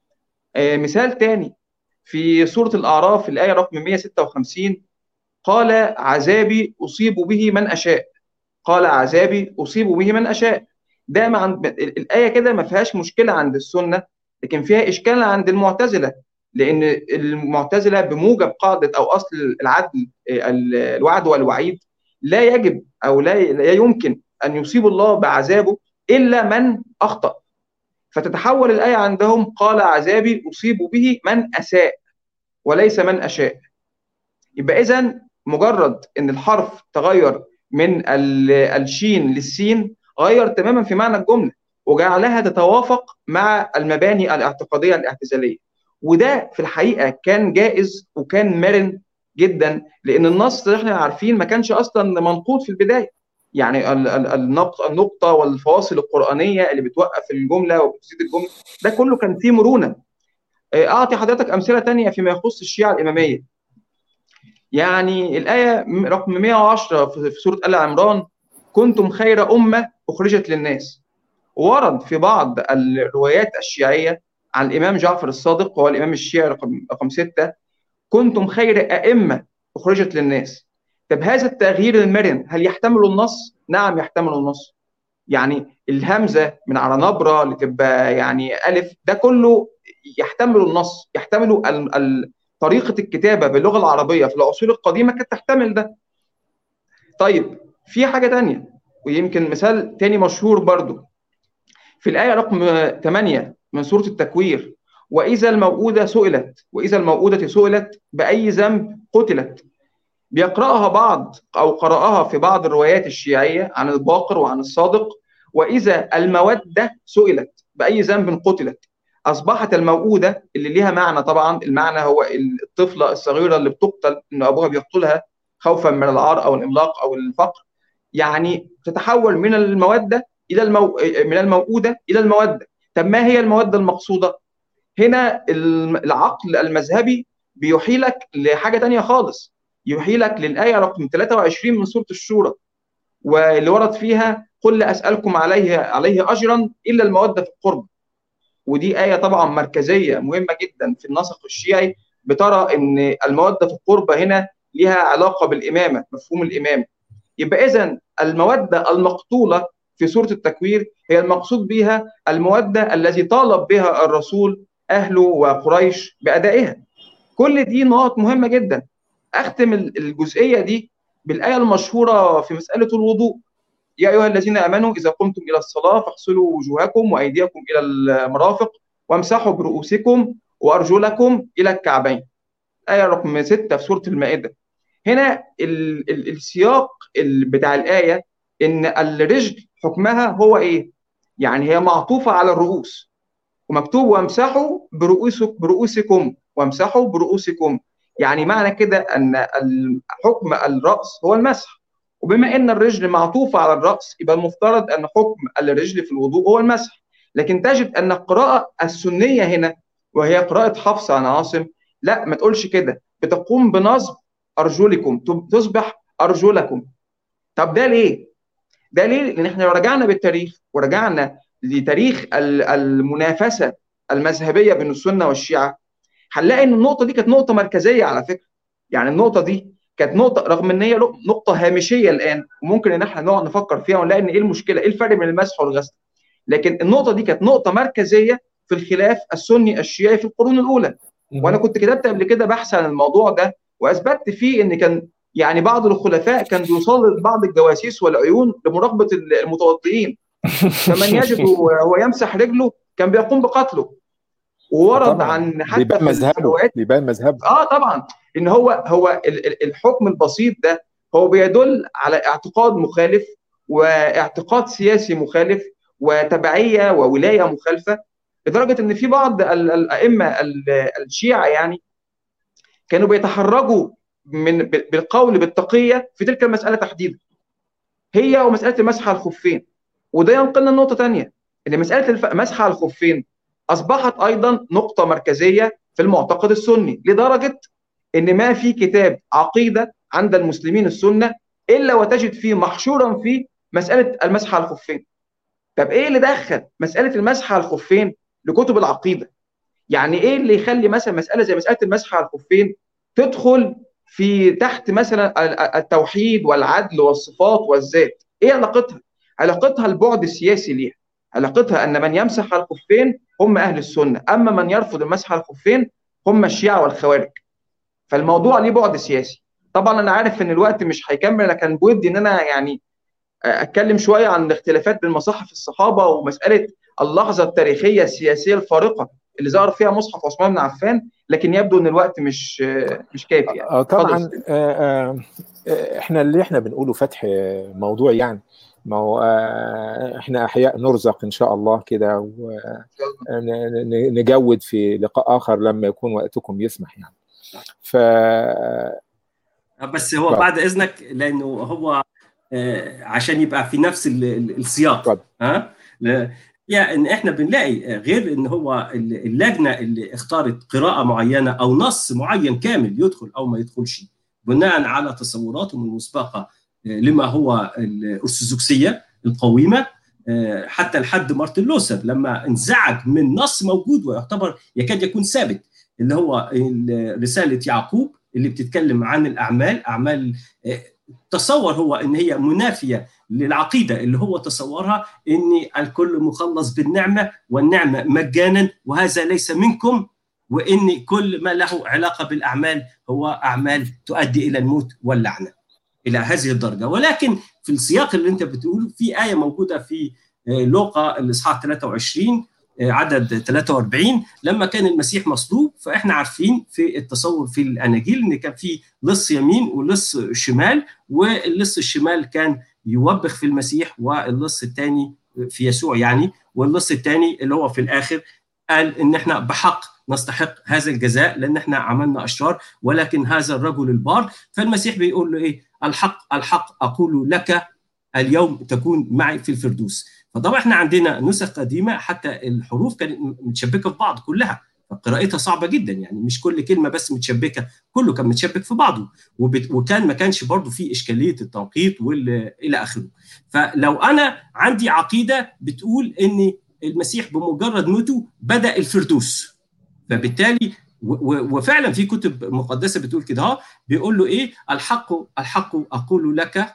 آه مثال تاني في سوره الاعراف الايه رقم 156 قال عذابي اصيب به من اشاء. قال عذابي اصيب به من اشاء. ده مع الايه كده ما فيهاش مشكله عند السنه لكن فيها اشكال عند المعتزله لان المعتزله بموجب قاعده او اصل العدل الوعد والوعيد لا يجب او لا لا يمكن ان يصيب الله بعذابه الا من اخطا فتتحول الايه عندهم قال عذابي اصيب به من اساء وليس من اشاء يبقى اذا مجرد ان الحرف تغير من الشين للسين غير تماما في معنى الجمله وجعلها تتوافق مع المباني الاعتقاديه الاعتزاليه وده في الحقيقه كان جائز وكان مرن جدا لان النص اللي احنا عارفين ما كانش اصلا منقوط في البدايه يعني النقطة والفواصل القرآنية اللي بتوقف الجملة وبتزيد الجملة ده كله كان فيه مرونة أعطي حضرتك أمثلة تانية فيما يخص الشيعة الإمامية يعني الآية رقم 110 في سورة آل عمران كنتم خير أمة أخرجت للناس ورد في بعض الروايات الشيعية عن الإمام جعفر الصادق وهو الإمام الشيعي رقم, رقم ستة كنتم خير أئمة أخرجت للناس طب هذا التغيير المرن هل يحتمل النص؟ نعم يحتمل النص. يعني الهمزه من على نبره لتبقى يعني الف ده كله يحتمل النص، يحتمل ال ال طريقه الكتابه باللغه العربيه في العصور القديمه كانت تحتمل ده. طيب في حاجه تانية ويمكن مثال تاني مشهور برضو في الايه رقم 8 من سوره التكوير واذا الموءوده سئلت واذا الموءوده سئلت باي ذنب قتلت بيقرأها بعض أو قرأها في بعض الروايات الشيعية عن الباقر وعن الصادق وإذا المودة سئلت بأي ذنب قتلت أصبحت الموؤودة اللي ليها معنى طبعا المعنى هو الطفلة الصغيرة اللي بتقتل إن أبوها بيقتلها خوفا من العار أو الإملاق أو الفقر يعني تتحول من المودة إلى المو... من الموؤودة إلى المودة طب ما هي المودة المقصودة؟ هنا العقل المذهبي بيحيلك لحاجة تانية خالص يحيلك للآية رقم 23 من سورة الشورى واللي ورد فيها قل لا أسألكم عليه عليه أجرا إلا المودة في القرب ودي آية طبعا مركزية مهمة جدا في النسق الشيعي بترى إن المودة في القرب هنا لها علاقة بالإمامة مفهوم الإمامة يبقى إذا المودة المقتولة في سورة التكوير هي المقصود بها المودة التي طالب بها الرسول أهله وقريش بأدائها كل دي نقط مهمة جدا اختم الجزئيه دي بالايه المشهوره في مساله الوضوء يا ايها الذين امنوا اذا قمتم الى الصلاه فاغسلوا وجوهكم وايديكم الى المرافق وامسحوا برؤوسكم وارجلكم الى الكعبين ايه رقم 6 في سوره المائده هنا ال ال السياق بتاع الايه ان الرجل حكمها هو ايه؟ يعني هي معطوفه على الرؤوس ومكتوب وامسحوا برؤوسك برؤوسكم وامسحوا برؤوسكم يعني معنى كده ان حكم الراس هو المسح وبما ان الرجل معطوفه على الراس يبقى المفترض ان حكم الرجل في الوضوء هو المسح لكن تجد ان القراءه السنيه هنا وهي قراءه حفص عن عاصم لا ما تقولش كده بتقوم بنصب ارجلكم تصبح ارجلكم طب ده ليه؟ ده ليه؟ لان احنا لو رجعنا بالتاريخ ورجعنا لتاريخ المنافسه المذهبيه بين السنه والشيعه هنلاقي ان النقطه دي كانت نقطه مركزيه على فكره يعني النقطه دي كانت نقطه رغم ان هي نقطه هامشيه الان وممكن ان احنا نقعد نفكر فيها ونلاقي ان ايه المشكله ايه الفرق بين المسح والغسل لكن النقطه دي كانت نقطه مركزيه في الخلاف السني الشيعي في القرون الاولى وانا كنت كتبت قبل كده بحث عن الموضوع ده واثبتت فيه ان كان يعني بعض الخلفاء كان بيسلط بعض الجواسيس والعيون لمراقبه المتوضئين فمن يجد وهو يمسح رجله كان بيقوم بقتله وورد عن حتى بيبان مذهبه بيبان مذهبه اه طبعا ان هو هو الحكم البسيط ده هو بيدل على اعتقاد مخالف واعتقاد سياسي مخالف وتبعيه وولايه مخالفه لدرجه ان في بعض الائمه الشيعه يعني كانوا بيتحرجوا من بالقول بالتقيه في تلك المساله تحديدا هي ومساله المسح على الخفين وده ينقلنا لنقطه ثانيه ان مساله المسح على الخفين اصبحت ايضا نقطه مركزيه في المعتقد السني لدرجه ان ما في كتاب عقيده عند المسلمين السنه الا وتجد فيه محشورا فيه مساله المسح على الخفين. طب ايه اللي دخل مساله المسح على الخفين لكتب العقيده؟ يعني ايه اللي يخلي مثلا مساله زي مساله المسح على الخفين تدخل في تحت مثلا التوحيد والعدل والصفات والذات؟ ايه علاقتها؟ علاقتها البعد السياسي ليها. علاقتها ان من يمسح على الخفين هم اهل السنه، اما من يرفض المسح على الخفين هم الشيعه والخوارج. فالموضوع ليه بعد سياسي. طبعا انا عارف ان الوقت مش هيكمل لكن بودي ان انا يعني اتكلم شويه عن الاختلافات بين مصاحف الصحابه ومساله اللحظه التاريخيه السياسيه الفارقه اللي ظهر فيها مصحف عثمان بن عفان لكن يبدو ان الوقت مش مش كافي يعني. آه طبعا آه احنا اللي احنا بنقوله فتح موضوع يعني ما هو احنا احياء نرزق ان شاء الله كده ونجود في لقاء اخر لما يكون وقتكم يسمح يعني ف بس هو بعد اذنك لانه هو عشان يبقى في نفس السياق ها يعني ان احنا بنلاقي غير ان هو اللجنه اللي اختارت قراءه معينه او نص معين كامل يدخل او ما يدخلش بناء على تصوراتهم المسبقه لما هو الارثوذكسيه القويمه حتى لحد مارتن لوثر لما انزعج من نص موجود ويعتبر يكاد يكون ثابت اللي هو رساله يعقوب اللي بتتكلم عن الاعمال اعمال تصور هو ان هي منافيه للعقيده اللي هو تصورها ان الكل مخلص بالنعمه والنعمه مجانا وهذا ليس منكم وان كل ما له علاقه بالاعمال هو اعمال تؤدي الى الموت واللعنه الى هذه الدرجه ولكن في السياق اللي انت بتقوله في ايه موجوده في لوقا الاصحاح 23 عدد 43 لما كان المسيح مصلوب فاحنا عارفين في التصور في الاناجيل ان كان في لص يمين ولص شمال واللص الشمال كان يوبخ في المسيح واللص الثاني في يسوع يعني واللص الثاني اللي هو في الاخر قال ان احنا بحق نستحق هذا الجزاء لان احنا عملنا اشرار ولكن هذا الرجل البار فالمسيح بيقول له ايه الحق الحق اقول لك اليوم تكون معي في الفردوس فطبعا احنا عندنا نسخ قديمه حتى الحروف كانت متشبكه في بعض كلها فقراءتها صعبه جدا يعني مش كل كلمه بس متشبكه كله كان متشبك في بعضه وبت... وكان ما كانش برضه في اشكاليه التوقيت وال... الى اخره فلو انا عندي عقيده بتقول ان المسيح بمجرد موته بدا الفردوس فبالتالي و... وفعلا في كتب مقدسه بتقول كده اه بيقول له ايه الحق الحق اقول لك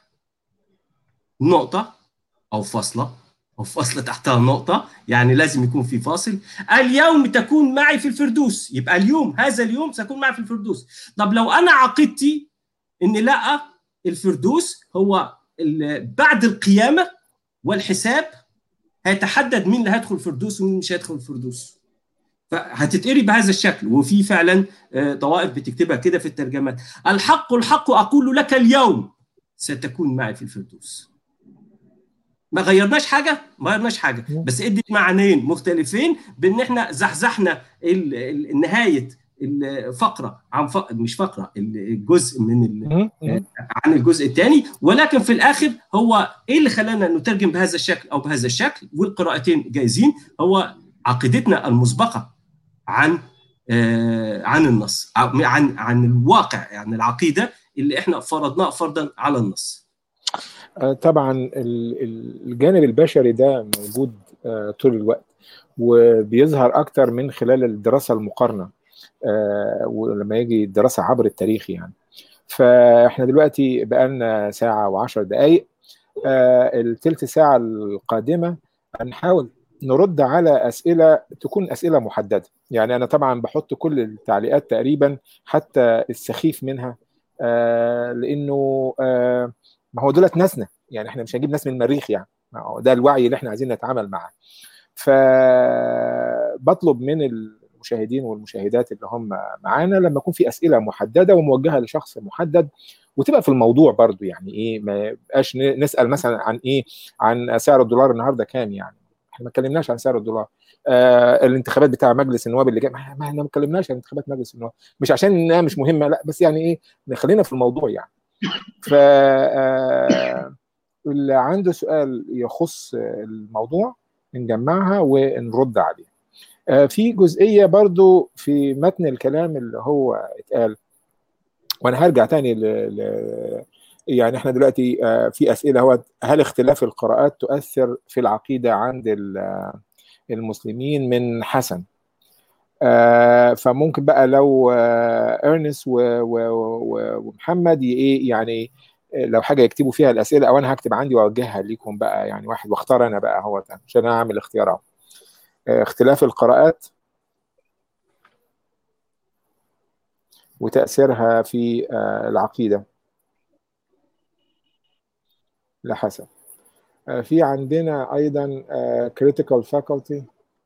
نقطه او فاصله او فاصله تحتها نقطه يعني لازم يكون في فاصل اليوم تكون معي في الفردوس يبقى اليوم هذا اليوم سأكون معي في الفردوس طب لو انا عقيدتي ان لا الفردوس هو بعد القيامه والحساب هيتحدد مين اللي هيدخل الفردوس ومين مش هيدخل الفردوس فهتتقري بهذا الشكل وفي فعلا طوائف بتكتبها كده في الترجمات الحق الحق اقول لك اليوم ستكون معي في الفردوس ما غيرناش حاجه ما غيرناش حاجه بس ادت معنيين مختلفين بان احنا زحزحنا نهايه الفقره عن فقرة مش فقره الجزء من عن الجزء الثاني ولكن في الاخر هو ايه اللي خلانا نترجم بهذا الشكل او بهذا الشكل والقراءتين جايزين هو عقيدتنا المسبقه عن آه عن النص عن عن الواقع يعني العقيده اللي احنا فرضناها فرضا على النص طبعا الجانب البشري ده موجود طول الوقت وبيظهر اكتر من خلال الدراسه المقارنه ولما يجي الدراسه عبر التاريخ يعني فاحنا دلوقتي بقالنا ساعه وعشر دقائق الثلث ساعه القادمه هنحاول نرد على اسئله تكون اسئله محدده يعني انا طبعا بحط كل التعليقات تقريبا حتى السخيف منها لانه ما هو دولت ناسنا يعني احنا مش هنجيب ناس من المريخ يعني ده الوعي اللي احنا عايزين نتعامل معاه فبطلب من المشاهدين والمشاهدات اللي هم معانا لما يكون في اسئله محدده وموجهه لشخص محدد وتبقى في الموضوع برضو يعني ايه ما يبقاش نسال مثلا عن ايه عن سعر الدولار النهارده كام يعني احنا ما اتكلمناش عن سعر الدولار آه الانتخابات بتاع مجلس النواب اللي جاي ما احنا ما اتكلمناش عن انتخابات مجلس النواب مش عشان انها مش مهمه لا بس يعني ايه خلينا في الموضوع يعني ف اللي عنده سؤال يخص الموضوع نجمعها ونرد عليه في جزئية برضو في متن الكلام اللي هو اتقال وانا هرجع تاني ل... ل... يعني احنا دلوقتي في اسئله هو هل اختلاف القراءات تؤثر في العقيده عند المسلمين من حسن فممكن بقى لو ارنس ومحمد ايه يعني لو حاجه يكتبوا فيها الاسئله او انا هكتب عندي واوجهها ليكم بقى يعني واحد واختار انا بقى هو عشان اعمل اختيارات اختلاف القراءات وتاثيرها في العقيده لحسن في عندنا ايضا critical faculty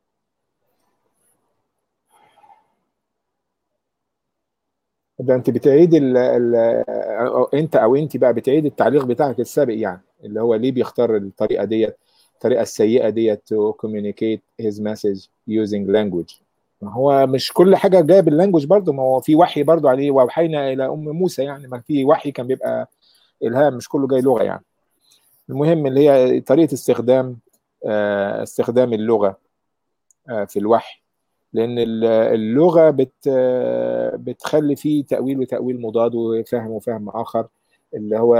ده انت بتعيد ال ال أو انت او انت بقى بتعيد التعليق بتاعك السابق يعني اللي هو ليه بيختار الطريقه ديت الطريقه السيئه ديت to communicate his message using language ما هو مش كل حاجه جايه باللانجوج برضه ما هو في وحي برضه عليه واوحينا الى ام موسى يعني ما في وحي كان بيبقى الهام مش كله جاي لغه يعني المهم اللي هي طريقه استخدام استخدام اللغه في الوحي لان اللغه بت بتخلي فيه تاويل وتاويل مضاد وفهم وفهم اخر اللي هو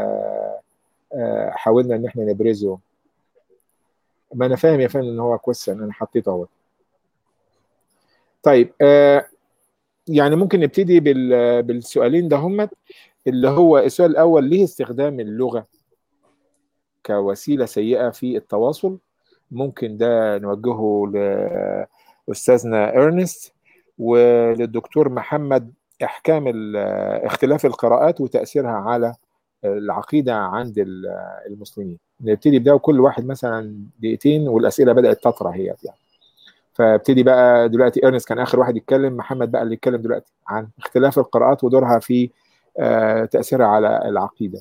حاولنا ان احنا نبرزه ما انا فاهم يا فندم ان هو كويستشن انا حطيته اهو طيب يعني ممكن نبتدي بالسؤالين ده هم اللي هو السؤال الاول ليه استخدام اللغه كوسيله سيئه في التواصل ممكن ده نوجهه لاستاذنا ارنست وللدكتور محمد احكام اختلاف القراءات وتاثيرها على العقيده عند المسلمين نبتدي بده وكل واحد مثلا دقيقتين والاسئله بدات تطرح هي يعني فابتدي بقى دلوقتي ارنست كان اخر واحد يتكلم محمد بقى اللي يتكلم دلوقتي عن اختلاف القراءات ودورها في تاثيرها على العقيده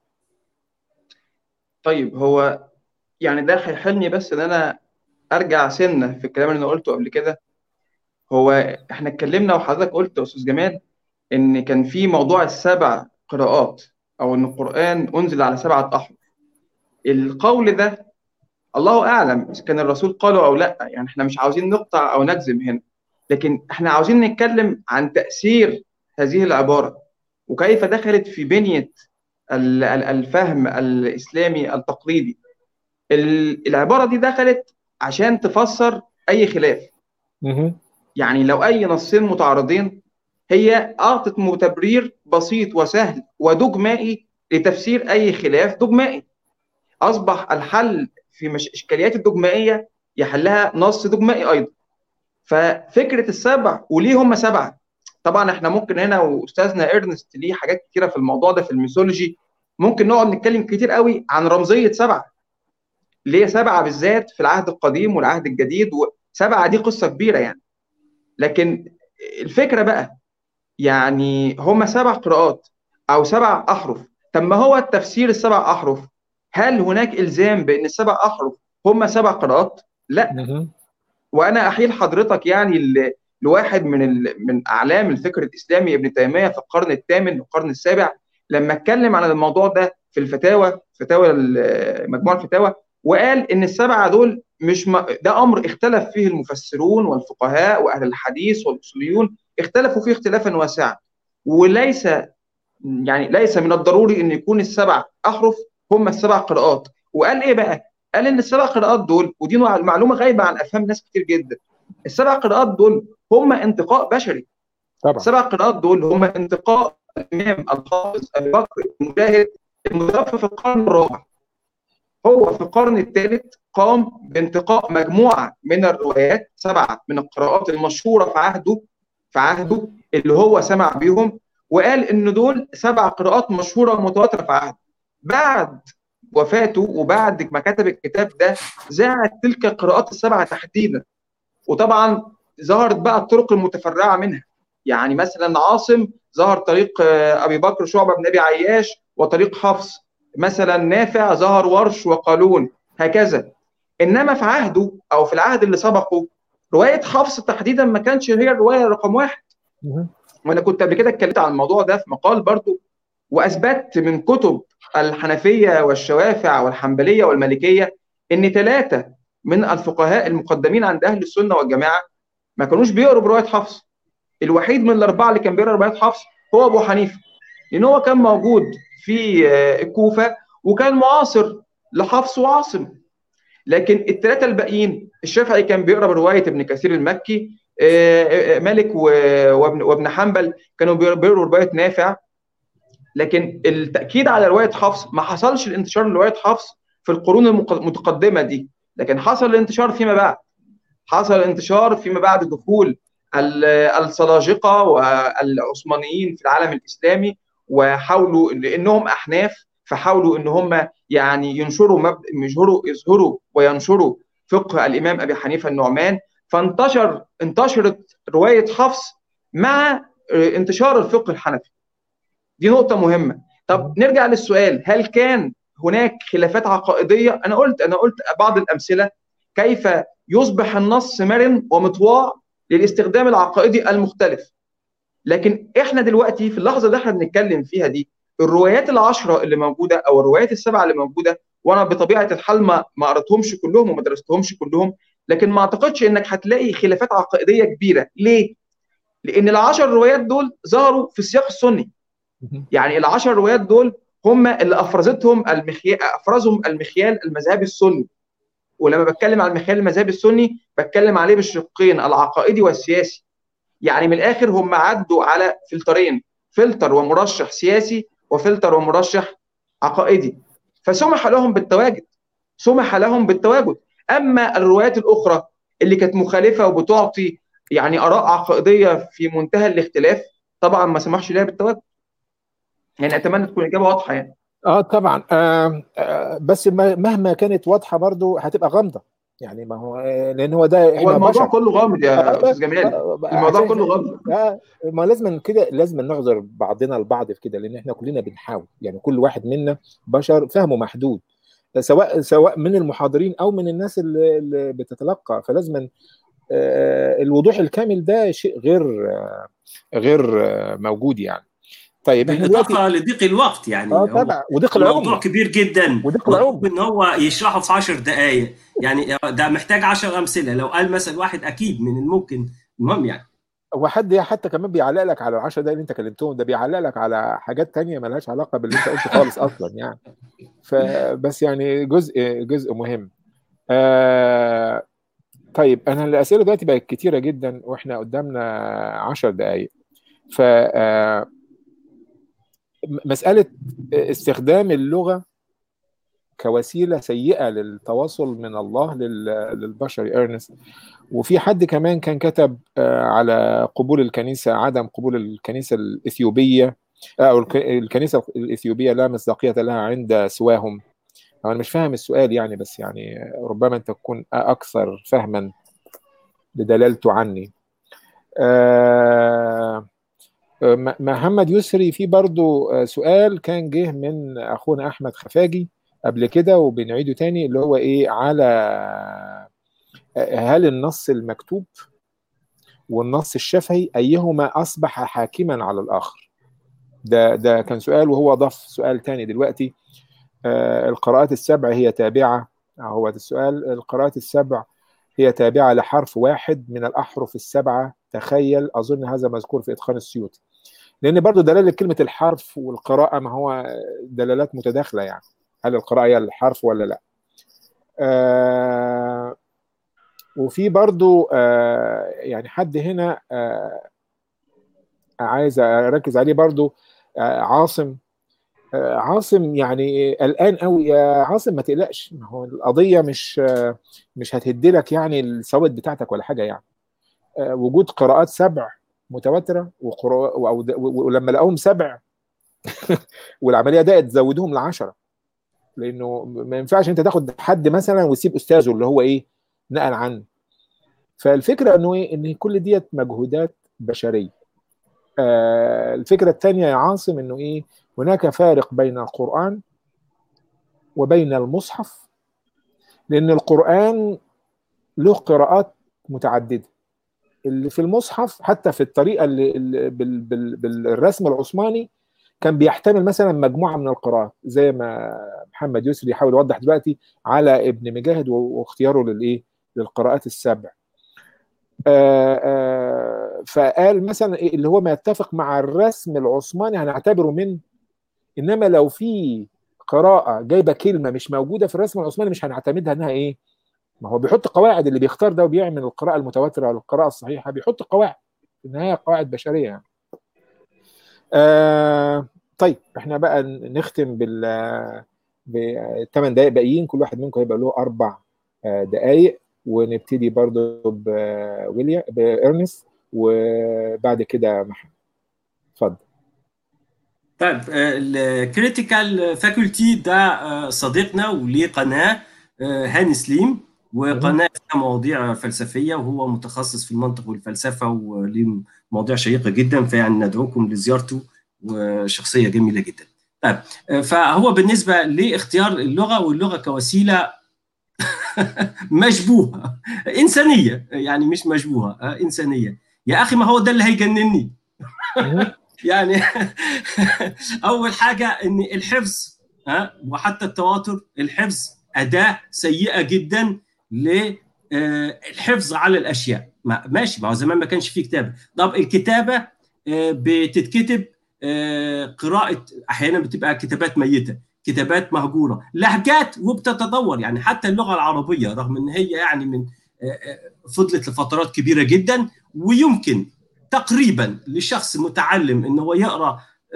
طيب هو يعني ده هيحلني بس ان انا ارجع سنه في الكلام اللي انا قلته قبل كده هو احنا اتكلمنا وحضرتك قلت يا استاذ جمال ان كان في موضوع السبع قراءات او ان القران انزل على سبعه احرف القول ده الله اعلم اذا كان الرسول قاله او لا يعني احنا مش عاوزين نقطع او نجزم هنا لكن احنا عاوزين نتكلم عن تاثير هذه العباره وكيف دخلت في بنيه الفهم الاسلامي التقليدي العباره دي دخلت عشان تفسر اي خلاف يعني لو اي نصين متعارضين هي اعطت تبرير بسيط وسهل ودجمائي لتفسير اي خلاف دجمائي اصبح الحل في مش اشكاليات الدجمائيه يحلها نص دجمائي ايضا ففكره السبع وليه هم سبعه طبعا احنا ممكن هنا واستاذنا ارنست ليه حاجات كتيره في الموضوع ده في الميثولوجي ممكن نقعد نتكلم كتير قوي عن رمزيه سبعه ليه سبعه بالذات في العهد القديم والعهد الجديد وسبعه دي قصه كبيره يعني لكن الفكره بقى يعني هم سبع قراءات او سبع احرف طب ما هو التفسير السبع احرف هل هناك الزام بان السبع احرف هم سبع قراءات؟ لا مهم. وانا احيل حضرتك يعني ل- لواحد من ال... من اعلام الفكر الاسلامي ابن تيميه في القرن الثامن والقرن السابع لما اتكلم عن الموضوع ده في الفتاوى فتاوى ال- مجموع الفتاوى وقال ان السبعه دول مش م... ده امر اختلف فيه المفسرون والفقهاء واهل الحديث والاصوليون اختلفوا فيه اختلافا واسعا وليس يعني ليس من الضروري ان يكون السبع احرف هم السبع قراءات وقال ايه بقى قال ان السبع قراءات دول ودي معلومه غايبه عن افهام ناس كتير جدا السبع قراءات دول هم انتقاء بشري طبعا السبع قراءات دول هم انتقاء الامام الحافظ ابي بكر المجاهد المتوفى في القرن الرابع هو في القرن الثالث قام بانتقاء مجموعه من الروايات سبعه من القراءات المشهوره في عهده في عهده اللي هو سمع بيهم وقال ان دول سبع قراءات مشهوره ومتواتره في عهده بعد وفاته وبعد ما كتب الكتاب ده ذاعت تلك القراءات السبعه تحديدا وطبعا ظهرت بقى الطرق المتفرعه منها يعني مثلا عاصم ظهر طريق آه، ابي بكر شعبه بن ابي عياش وطريق حفص مثلا نافع ظهر ورش وقالون هكذا انما في عهده او في العهد اللي سبقه روايه حفص تحديدا ما كانش هي الروايه رقم واحد مهم. وانا كنت قبل كده اتكلمت عن الموضوع ده في مقال برضو واثبتت من كتب الحنفيه والشوافع والحنبليه والمالكيه ان ثلاثه من الفقهاء المقدمين عند اهل السنه والجماعه ما كانوش بيقروا بروايه حفص الوحيد من الاربعه اللي كان بيقرا روايه حفص هو ابو حنيفه لان هو كان موجود في آه، الكوفه وكان معاصر لحفص وعاصم لكن الثلاثه الباقيين الشافعي كان بيقرا بروايه ابن كثير المكي آه، آه، مالك و- وابن وابن حنبل كانوا بيقروا بيقروا روايه نافع لكن التاكيد على روايه حفص ما حصلش الانتشار لروايه حفص في القرون المق- المتقدمه دي لكن حصل الانتشار فيما بعد حصل الانتشار فيما بعد دخول ال- السلاجقه والعثمانيين في العالم الاسلامي وحاولوا لانهم احناف فحاولوا ان هم يعني ينشروا مبدا يظهروا يظهروا وينشروا فقه الامام ابي حنيفه النعمان فانتشر انتشرت روايه حفص مع آه، انتشار الفقه الحنفي دي نقطه مهمه طب نرجع للسؤال هل كان هناك خلافات عقائديه انا قلت انا قلت بعض الامثله كيف يصبح النص مرن ومطواع للاستخدام العقائدي المختلف لكن احنا دلوقتي في اللحظه اللي احنا بنتكلم فيها دي الروايات العشره اللي موجوده او الروايات السبعه اللي موجوده وانا بطبيعه الحال ما ما قريتهمش كلهم وما درستهمش كلهم لكن ما اعتقدش انك هتلاقي خلافات عقائديه كبيره ليه؟ لان العشر روايات دول ظهروا في السياق السني مهم. يعني العشر روايات دول هم اللي افرزتهم المخيال افرزهم المخيال المذهبي السني ولما بتكلم عن المخيال المذهبي السني بتكلم عليه بالشقين العقائدي والسياسي يعني من الاخر هم عدوا على فلترين فلتر ومرشح سياسي وفلتر ومرشح عقائدي فسمح لهم بالتواجد سمح لهم بالتواجد اما الروايات الاخرى اللي كانت مخالفه وبتعطي يعني اراء عقائديه في منتهى الاختلاف طبعا ما سمحش لها بالتواجد يعني اتمنى تكون الاجابه واضحه يعني اه طبعا آه آه بس ما- مهما كانت واضحه برضو هتبقى غامضه يعني ما هو آه، لان هو ده هو احنا الموضوع بشر كله غامض يا آه، استاذ جمال آه، الموضوع عشان- كله غامض آه ما لازم كده لازم نعذر بعضنا البعض في كده لان احنا كلنا بنحاول يعني كل واحد منا بشر فهمه محدود سواء سواء من المحاضرين او من الناس اللي, اللي بتتلقى فلازم آه، الوضوح الكامل ده شيء غير آه، غير آه، موجود يعني طيب احنا دلوقتي بالاضافه لضيق الوقت يعني اه هو طبعا وضيق الموضوع العمر كبير جدا وضيق العمر. مطلوب ان هو يشرحه في 10 دقائق يعني ده محتاج 10 امثله لو قال مثلا واحد اكيد من الممكن المهم يعني هو حد حتى كمان بيعلق لك على العشرة دقايق اللي انت كلمتهم ده بيعلق لك على حاجات تانية ملهاش علاقة باللي انت قلته خالص اصلا يعني فبس يعني جزء جزء مهم آه طيب انا الاسئله دلوقتي بقت كتيره جدا واحنا قدامنا عشر دقائق ف آه، مساله استخدام اللغه كوسيله سيئه للتواصل من الله لل- للبشر ارنست وفي حد كمان كان كتب آه، على قبول الكنيسه عدم قبول الكنيسه الاثيوبيه آه، او الك- الكنيسه الاثيوبيه لا مصداقيه لها عند سواهم انا مش فاهم السؤال يعني بس يعني ربما انت تكون اكثر فهما لدلالته عني آه محمد يسري في برضو سؤال كان جه من اخونا احمد خفاجي قبل كده وبنعيده تاني اللي هو ايه على هل النص المكتوب والنص الشفهي ايهما اصبح حاكما على الاخر ده ده كان سؤال وهو ضاف سؤال تاني دلوقتي آه القراءات السبع هي تابعه هو السؤال القراءات السبع هي تابعه لحرف واحد من الاحرف السبعه تخيل اظن هذا مذكور في اتقان السيوطي لان برضو دلاله كلمه الحرف والقراءه ما هو دلالات متداخله يعني هل القراءه هي الحرف ولا لا آه وفي برضو آه يعني حد هنا آه عايز اركز عليه برضو آه عاصم آه عاصم يعني قلقان قوي يا عاصم ما تقلقش ما هو القضيه مش آه مش هتهدلك يعني الثوابت بتاعتك ولا حاجه يعني آه وجود قراءات سبع متواتره وقراء ولما لقوهم سبع والعمليه دقت زودوهم لعشرة لانه ما ينفعش انت تاخد حد مثلا وتسيب استاذه اللي هو ايه نقل عنه فالفكره انه ايه ان كل ديت مجهودات بشريه آه الفكره الثانيه يا عاصم انه ايه هناك فارق بين القران وبين المصحف لان القران له قراءات متعدده اللي في المصحف حتى في الطريقه اللي, اللي بال بال بالرسم العثماني كان بيحتمل مثلا مجموعه من القراءات زي ما محمد يسري يحاول يوضح دلوقتي على ابن مجاهد واختياره للايه للقراءات السبع آآ آآ فقال مثلا إيه اللي هو ما يتفق مع الرسم العثماني هنعتبره من انما لو في قراءه جايبه كلمه مش موجوده في الرسم العثماني مش هنعتمدها انها ايه ما هو بيحط قواعد اللي بيختار ده وبيعمل القراءه المتواتره او القراءه الصحيحه بيحط قواعد في النهايه قواعد بشريه يعني. آه طيب احنا بقى نختم بال بالثمان دقائق باقيين كل واحد منكم هيبقى له اربع دقائق ونبتدي برضو بويليام بارنست وبعد كده محمد اتفضل طيب الكريتيكال فاكولتي ده صديقنا وليه قناه هاني سليم وقناه فيها مواضيع فلسفيه وهو متخصص في المنطق والفلسفه وليه مواضيع شيقه جدا فيعني ندعوكم لزيارته وشخصيه جميله جدا. طيب فهو بالنسبه لاختيار اللغه واللغه كوسيله مشبوهه انسانيه يعني مش مشبوهه انسانيه يا اخي ما هو ده اللي هيجنني يعني اول حاجه ان الحفظ ها وحتى التواتر الحفظ اداه سيئه جدا للحفظ على الاشياء ما ماشي ما هو زمان ما كانش فيه كتابه طب الكتابه بتتكتب قراءه احيانا بتبقى كتابات ميته كتابات مهجوره لهجات وبتتطور يعني حتى اللغه العربيه رغم ان هي يعني من فضلت لفترات كبيره جدا ويمكن تقريبا لشخص متعلم ان هو يقرا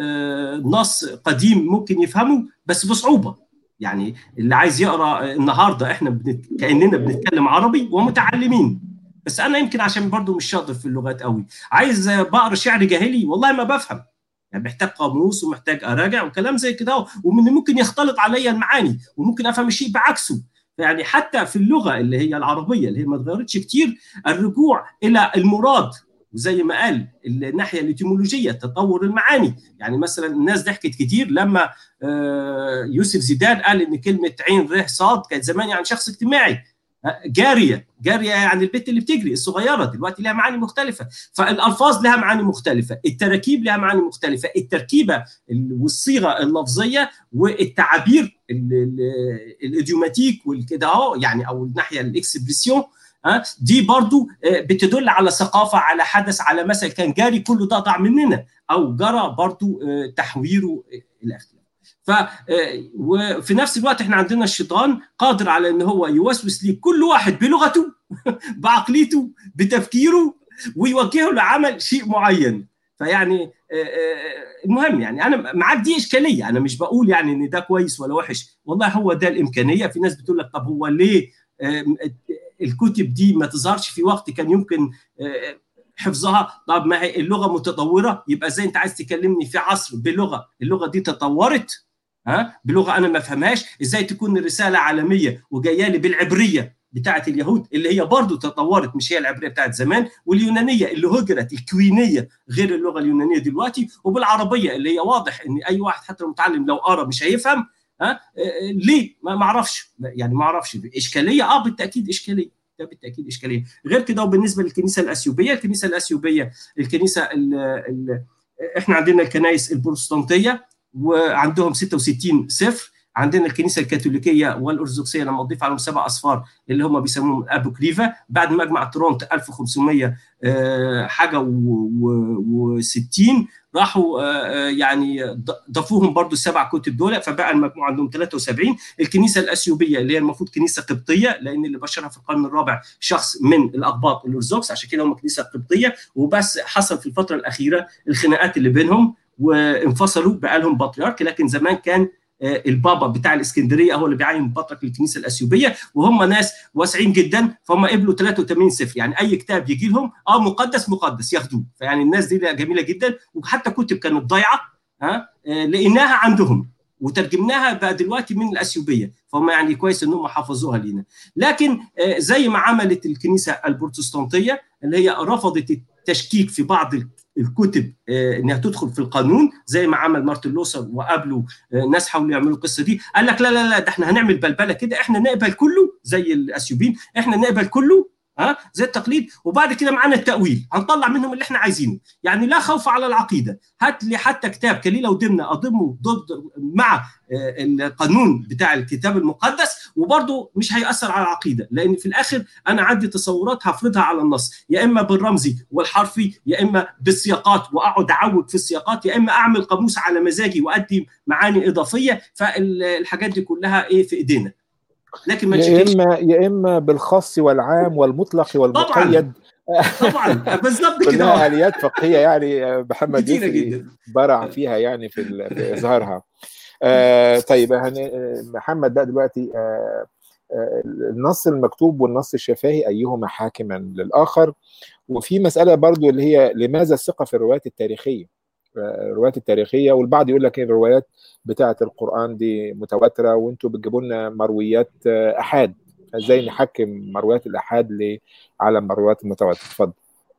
نص قديم ممكن يفهمه بس بصعوبه يعني اللي عايز يقرا النهارده احنا بنت... كاننا بنتكلم عربي ومتعلمين بس انا يمكن عشان برضو مش شاطر في اللغات قوي عايز بقرا شعر جاهلي والله ما بفهم يعني محتاج قاموس ومحتاج اراجع وكلام زي كده ومن ممكن يختلط عليا المعاني وممكن افهم الشيء بعكسه يعني حتى في اللغه اللي هي العربيه اللي هي ما اتغيرتش كتير الرجوع الى المراد وزي ما قال الناحيه الاتيمولوجيه تطور المعاني يعني مثلا الناس ضحكت كتير لما يوسف زيدان قال ان كلمه عين ر صاد كانت زمان يعني شخص اجتماعي جاريه جاريه يعني البت اللي بتجري الصغيره دلوقتي لها معاني مختلفه فالالفاظ لها معاني مختلفه التراكيب لها معاني مختلفه التركيبه والصيغه اللفظيه والتعابير الايديوماتيك والكده اهو يعني او الناحيه الاكسبريسيون دي برضو بتدل على ثقافة على حدث على مثل كان جاري كله ده ضاع مننا أو جرى برضو تحويره إلى آخره ف وفي نفس الوقت احنا عندنا الشيطان قادر على ان هو يوسوس لي كل واحد بلغته بعقليته بتفكيره ويوجهه لعمل شيء معين فيعني المهم يعني انا معاك دي اشكاليه انا مش بقول يعني ان ده كويس ولا وحش والله هو ده الامكانيه في ناس بتقول لك طب هو ليه الكتب دي ما تظهرش في وقت كان يمكن حفظها طب ما هي اللغه متطوره يبقى ازاي انت عايز تكلمني في عصر بلغه اللغه دي تطورت ها بلغه انا ما افهمهاش ازاي تكون الرساله عالميه وجايه لي بالعبريه بتاعه اليهود اللي هي برضه تطورت مش هي العبريه بتاعه زمان واليونانيه اللي هجرت الكوينيه غير اللغه اليونانيه دلوقتي وبالعربيه اللي هي واضح ان اي واحد حتى المتعلم لو قرا مش هيفهم ها ليه ما اعرفش يعني ما اعرفش اشكاليه اه بالتاكيد اشكاليه ده بالتاكيد اشكاليه غير كده وبالنسبه للكنيسه الاثيوبيه الكنيسه الاثيوبيه الكنيسه ال ال احنا عندنا الكنائس البروتستانتيه وعندهم 66 سفر عندنا الكنيسه الكاثوليكيه والارثوذكسيه لما نضيف عليهم سبع اصفار اللي هم بيسموهم ابوكريفا بعد مجمع تورونت 1500 حاجه و60 راحوا يعني ضافوهم برضو السبع كتب دول فبقى المجموع عندهم 73 الكنيسه الاثيوبيه اللي هي المفروض كنيسه قبطيه لان اللي بشرها في القرن الرابع شخص من الاقباط الارثوذكس عشان كده هم كنيسه قبطيه وبس حصل في الفتره الاخيره الخناقات اللي بينهم وانفصلوا بقى لهم بطريرك لكن زمان كان البابا بتاع الاسكندريه هو اللي بيعين بطرك للكنيسه الاثيوبيه وهم ناس واسعين جدا فهم قبلوا 83 سفر يعني اي كتاب يجي لهم اه مقدس مقدس ياخدوه فيعني الناس دي جميله جدا وحتى كتب كانت ضايعه ها آه لقيناها عندهم وترجمناها بقى دلوقتي من الاثيوبيه فهم يعني كويس انهم حفظوها لينا لكن آه زي ما عملت الكنيسه البروتستانتيه اللي هي رفضت التشكيك في بعض الكتب انها تدخل في القانون زي ما عمل مارتن لوثر وقابلوا ناس حاولوا يعملوا القصه دي قال لك لا لا لا ده احنا هنعمل بلبله كده احنا نقبل كله زي الاثيوبيين احنا نقبل كله ها زي التقليد وبعد كده معانا التاويل هنطلع منهم اللي احنا عايزينه يعني لا خوف على العقيده هات لي حتى كتاب كليله ودمنه اضمه ضد مع القانون بتاع الكتاب المقدس وبرضه مش هيأثر على العقيده لان في الاخر انا عندي تصورات هفرضها على النص يا اما بالرمزي والحرفي يا اما بالسياقات واقعد اعوج في السياقات يا اما اعمل قاموس على مزاجي واقدم معاني اضافيه فالحاجات دي كلها ايه في ايدينا لكن ما يا اما يا اما بالخاص والعام والمطلق والمقيد طبعا بالظبط كده كلها اليات فقهيه يعني محمد يسري برع فيها يعني في, في اظهارها آه طيب محمد بقى دلوقتي آه النص المكتوب والنص الشفاهي ايهما حاكما للاخر وفي مساله برضو اللي هي لماذا الثقه في الروايات التاريخيه الروايات التاريخيه والبعض يقول لك الروايات بتاعه القران دي متواتره وانتم بتجيبوا لنا مرويات احاد ازاي نحكم مرويات الاحاد على مرويات المتواتر اتفضل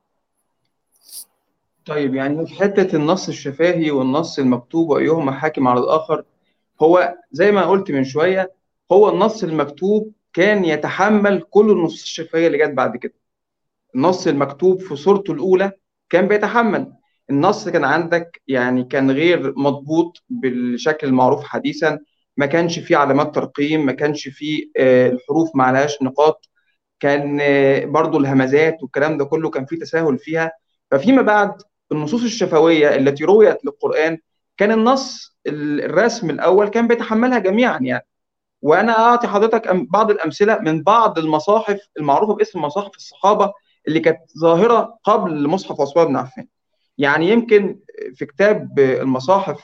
طيب يعني في حته النص الشفاهي والنص المكتوب وايهما حاكم على الاخر هو زي ما قلت من شويه هو النص المكتوب كان يتحمل كل النصوص الشفهيه اللي جت بعد كده النص المكتوب في صورته الاولى كان بيتحمل النص كان عندك يعني كان غير مضبوط بالشكل المعروف حديثا ما كانش فيه علامات ترقيم ما كانش فيه الحروف ما عليهاش نقاط كان برضو الهمزات والكلام ده كله كان فيه تساهل فيها ففيما بعد النصوص الشفوية التي رويت للقرآن كان النص الرسم الأول كان بيتحملها جميعا يعني وأنا أعطي حضرتك بعض الأمثلة من بعض المصاحف المعروفة باسم مصاحف الصحابة اللي كانت ظاهرة قبل مصحف عثمان بن عفان يعني يمكن في كتاب المصاحف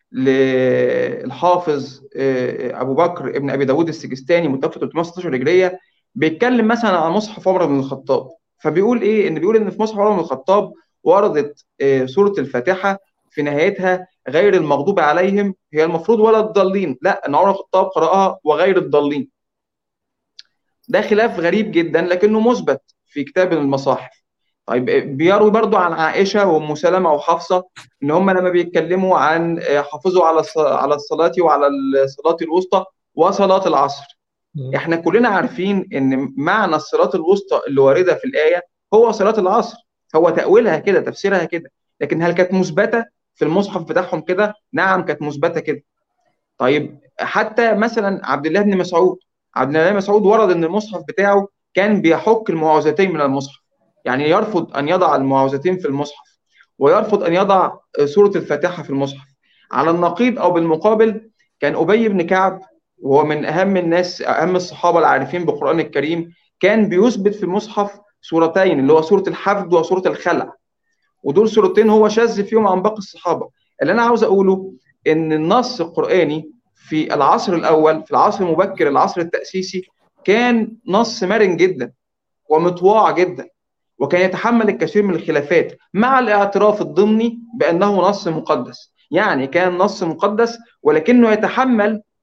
للحافظ ابو بكر ابن ابي داود السجستاني متوفى 316 هجريه بيتكلم مثلا عن مصحف عمر بن الخطاب فبيقول ايه ان بيقول ان في مصحف عمر بن الخطاب وردت سوره الفاتحه في نهايتها غير المغضوب عليهم هي المفروض ولا الضالين لا ان عمر بن الخطاب قراها وغير الضالين ده خلاف غريب جدا لكنه مثبت في كتاب المصاحف طيب بيروي برضو عن عائشه وام سلمه وحفصه ان هم لما بيتكلموا عن حافظوا على على الصلاه وعلى الصلاه الوسطى وصلاه العصر احنا كلنا عارفين ان معنى الصلاه الوسطى اللي وارده في الايه هو صلاه العصر هو تاويلها كده تفسيرها كده لكن هل كانت مثبته في المصحف بتاعهم كده نعم كانت مثبته كده طيب حتى مثلا عبد الله بن مسعود عبد الله بن مسعود ورد ان المصحف بتاعه كان بيحك المعوذتين من المصحف يعني يرفض ان يضع المعوذتين في المصحف ويرفض ان يضع سوره الفاتحه في المصحف على النقيض او بالمقابل كان ابي بن كعب وهو من اهم الناس اهم الصحابه العارفين بالقران الكريم كان بيثبت في المصحف سورتين اللي هو سوره الحفظ وسوره الخلع ودول سورتين هو شاذ فيهم عن باقي الصحابه اللي انا عاوز اقوله ان النص القراني في العصر الاول في العصر المبكر العصر التاسيسي كان نص مرن جدا ومطواع جدا وكان يتحمل الكثير من الخلافات مع الاعتراف الضمني بانه نص مقدس يعني كان نص مقدس ولكنه يتحمل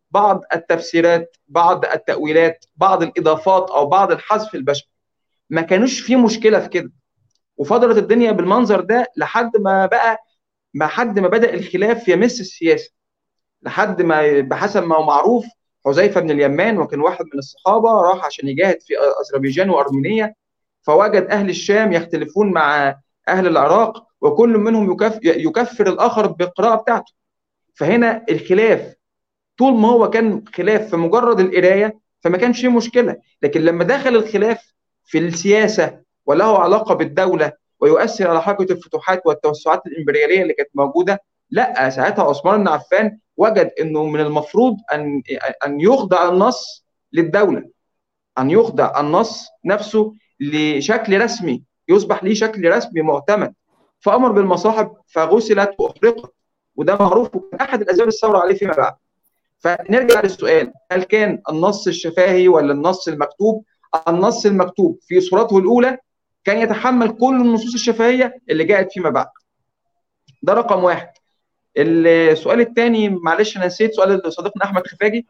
بعض التفسيرات بعض التاويلات بعض الاضافات او بعض الحذف البشري ما كانوش في مشكله في كده وفضلت الدنيا بالمنظر ده لحد ما بقى ما حد ما بدا الخلاف يمس السياسه لحد ما بحسب ما هو معروف حذيفه بن اليمان وكان واحد من الصحابه راح عشان يجاهد في اذربيجان وارمينيا فوجد اهل الشام يختلفون مع اهل العراق وكل منهم يكف يكفر الاخر بالقراءه بتاعته فهنا الخلاف طول ما هو كان خلاف في مجرد القرايه فما كانش فيه مشكله لكن لما دخل الخلاف في السياسه وله علاقه بالدوله ويؤثر على حركه الفتوحات والتوسعات الامبرياليه اللي كانت موجوده لا ساعتها عثمان بن عفان وجد انه من المفروض ان ان يخضع النص للدوله ان يخضع النص نفسه لشكل رسمي يصبح ليه شكل رسمي معتمد فامر بالمصاحب فغسلت واحرقت وده معروف وكان احد الاسباب الثوره عليه فيما بعد فنرجع للسؤال هل كان النص الشفاهي ولا النص المكتوب النص المكتوب في صورته الاولى كان يتحمل كل النصوص الشفهيه اللي جاءت فيما بعد ده رقم واحد السؤال الثاني معلش انا نسيت سؤال صديقنا احمد خفاجي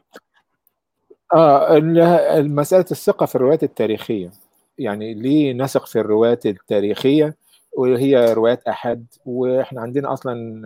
اه مساله الثقه في الروايات التاريخيه يعني ليه نثق في الروايات التاريخيه وهي روايات احد واحنا عندنا اصلا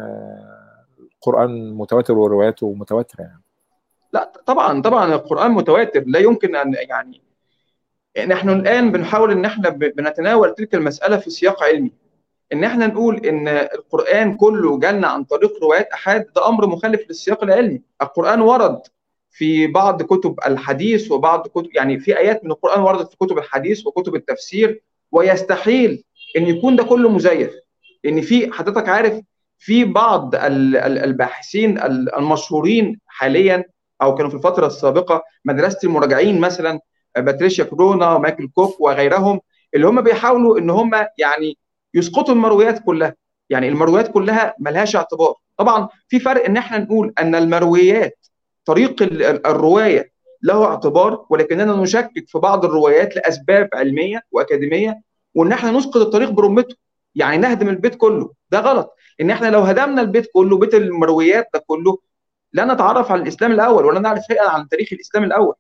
القران متواتر ورواياته متواتره يعني لا طبعا طبعا القران متواتر لا يمكن ان يعني نحن الان بنحاول ان احنا بنتناول تلك المساله في سياق علمي ان احنا نقول ان القران كله جالنا عن طريق روايات احاد ده امر مخالف للسياق العلمي القران ورد في بعض كتب الحديث وبعض كتب يعني في ايات من القران وردت في كتب الحديث وكتب التفسير ويستحيل ان يكون ده كله مزيف ان في حضرتك عارف في بعض الباحثين المشهورين حاليا او كانوا في الفتره السابقه مدرسه المراجعين مثلا باتريشيا كورونا ومايكل كوك وغيرهم اللي هم بيحاولوا ان هم يعني يسقطوا المرويات كلها يعني المرويات كلها ملهاش اعتبار طبعا في فرق ان احنا نقول ان المرويات طريق الروايه له اعتبار ولكننا نشكك في بعض الروايات لاسباب علميه واكاديميه وان احنا نسقط الطريق برمته يعني نهدم البيت كله ده غلط ان احنا لو هدمنا البيت كله بيت المرويات ده كله لا نتعرف على الاسلام الاول ولا نعرف شيئا عن تاريخ الاسلام الاول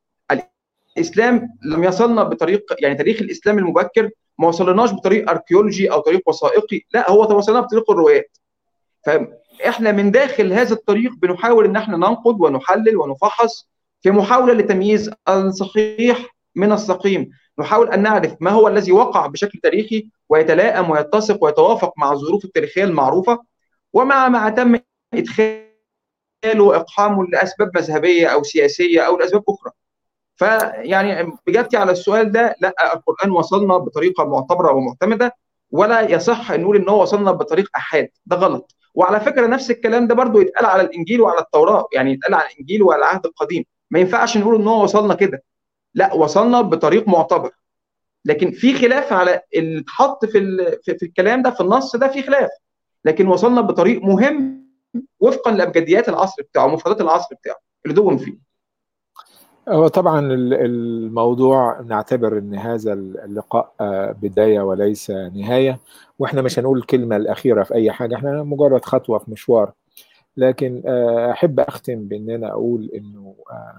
الاسلام لم يصلنا بطريق يعني تاريخ الاسلام المبكر ما وصلناش بطريق اركيولوجي او طريق وثائقي لا هو توصلنا بطريق الروايات فاحنا من داخل هذا الطريق بنحاول ان احنا ننقد ونحلل ونفحص في محاوله لتمييز الصحيح من السقيم نحاول ان نعرف ما هو الذي وقع بشكل تاريخي ويتلائم ويتسق ويتوافق مع الظروف التاريخيه المعروفه ومع ما تم ادخاله واقحامه لاسباب مذهبيه او سياسيه او لاسباب اخرى فيعني اجابتي على السؤال ده لا القران وصلنا بطريقه معتبره ومعتمده ولا يصح ان نقول ان هو وصلنا بطريق احاد ده غلط وعلى فكره نفس الكلام ده برضو يتقال على الانجيل وعلى التوراه يعني يتقال على الانجيل وعلى العهد القديم ما ينفعش نقول ان هو وصلنا كده لا وصلنا بطريق معتبر لكن في خلاف على اللي اتحط في, في, في الكلام ده في النص ده في خلاف لكن وصلنا بطريق مهم وفقا لابجديات العصر بتاعه مفردات العصر بتاعه اللي دون فيه هو طبعا الموضوع نعتبر ان هذا اللقاء بدايه وليس نهايه واحنا مش هنقول الكلمه الاخيره في اي حاجه احنا مجرد خطوه في مشوار لكن احب اختم بان انا اقول انه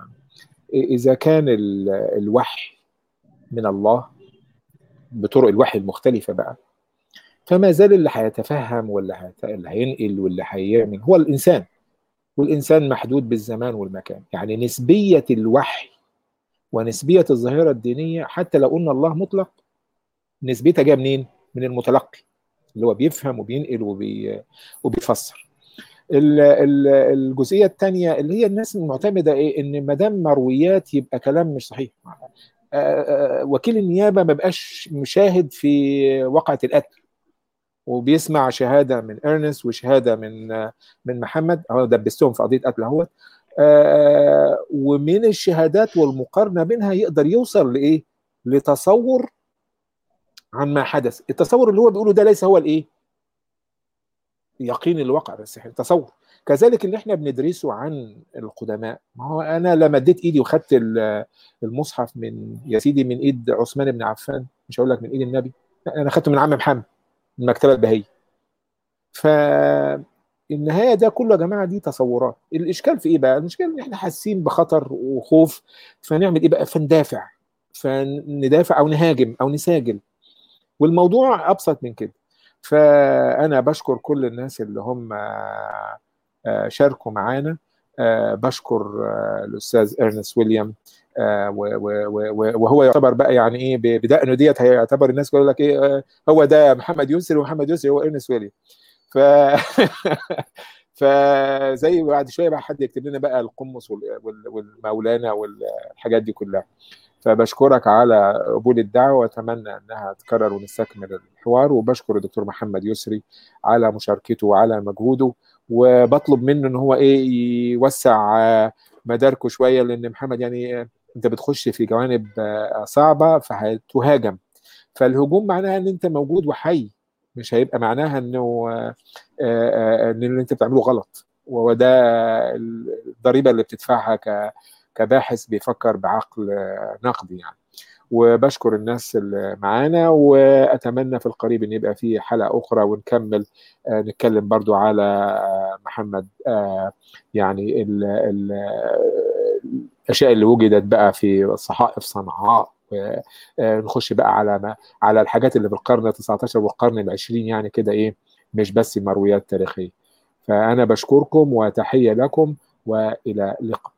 اذا كان الوحي من الله بطرق الوحي المختلفه بقى فما زال اللي هيتفهم واللي هينقل واللي هيعمل هو الانسان والإنسان محدود بالزمان والمكان يعني نسبية الوحي ونسبية الظاهرة الدينية حتى لو قلنا الله مطلق نسبيتها جايه منين؟ من المتلقي اللي هو بيفهم وبينقل وبي... وبيفسر الجزئية الثانية اللي هي الناس المعتمدة إيه؟ إن ما دام مرويات يبقى كلام مش صحيح وكيل النيابة ما بقاش مشاهد في وقعة القتل وبيسمع شهاده من ارنست وشهاده من من محمد اهو دبستهم في قضيه قتل اهوت آه ومن الشهادات والمقارنه بينها يقدر يوصل لايه؟ لتصور عن ما حدث، التصور اللي هو بيقوله ده ليس هو الايه؟ يقين الواقع بس تصور كذلك اللي احنا بندرسه عن القدماء ما هو انا لما مديت ايدي وخدت المصحف من يا سيدي من ايد عثمان بن عفان مش هقول لك من ايد النبي انا خدته من عم محمد المكتبه البهيه ف النهايه ده كله يا جماعه دي تصورات الاشكال في ايه بقى الاشكال ان احنا حاسين بخطر وخوف فنعمل ايه بقى فندافع فندافع او نهاجم او نساجل والموضوع ابسط من كده فانا بشكر كل الناس اللي هم شاركوا معانا بشكر الاستاذ ارنست ويليام وهو يعتبر بقى يعني ايه بدقنه ديت هيعتبر الناس يقول لك ايه هو ده محمد يسري ومحمد يسري هو ارنست ويليام ف فزي بعد شويه بقى حد يكتب لنا بقى القمص والمولانا والحاجات دي كلها فبشكرك على قبول الدعوه واتمنى انها تكرر ونستكمل الحوار وبشكر الدكتور محمد يسري على مشاركته وعلى مجهوده وبطلب منه ان هو ايه يوسع مداركه شويه لان محمد يعني انت بتخش في جوانب صعبه فهتهاجم فالهجوم معناها ان انت موجود وحي مش هيبقى معناها انه ان اللي انت بتعمله غلط وهو ده الضريبه اللي بتدفعها كباحث بيفكر بعقل نقدي يعني وبشكر الناس اللي معانا واتمنى في القريب ان يبقى في حلقه اخرى ونكمل نتكلم برضو على محمد يعني ال ال الاشياء اللي وجدت بقى في صحائف صنعاء نخش بقى على ما على الحاجات اللي في القرن ال19 والقرن العشرين يعني كده ايه مش بس مرويات تاريخيه فانا بشكركم وتحيه لكم والى اللقاء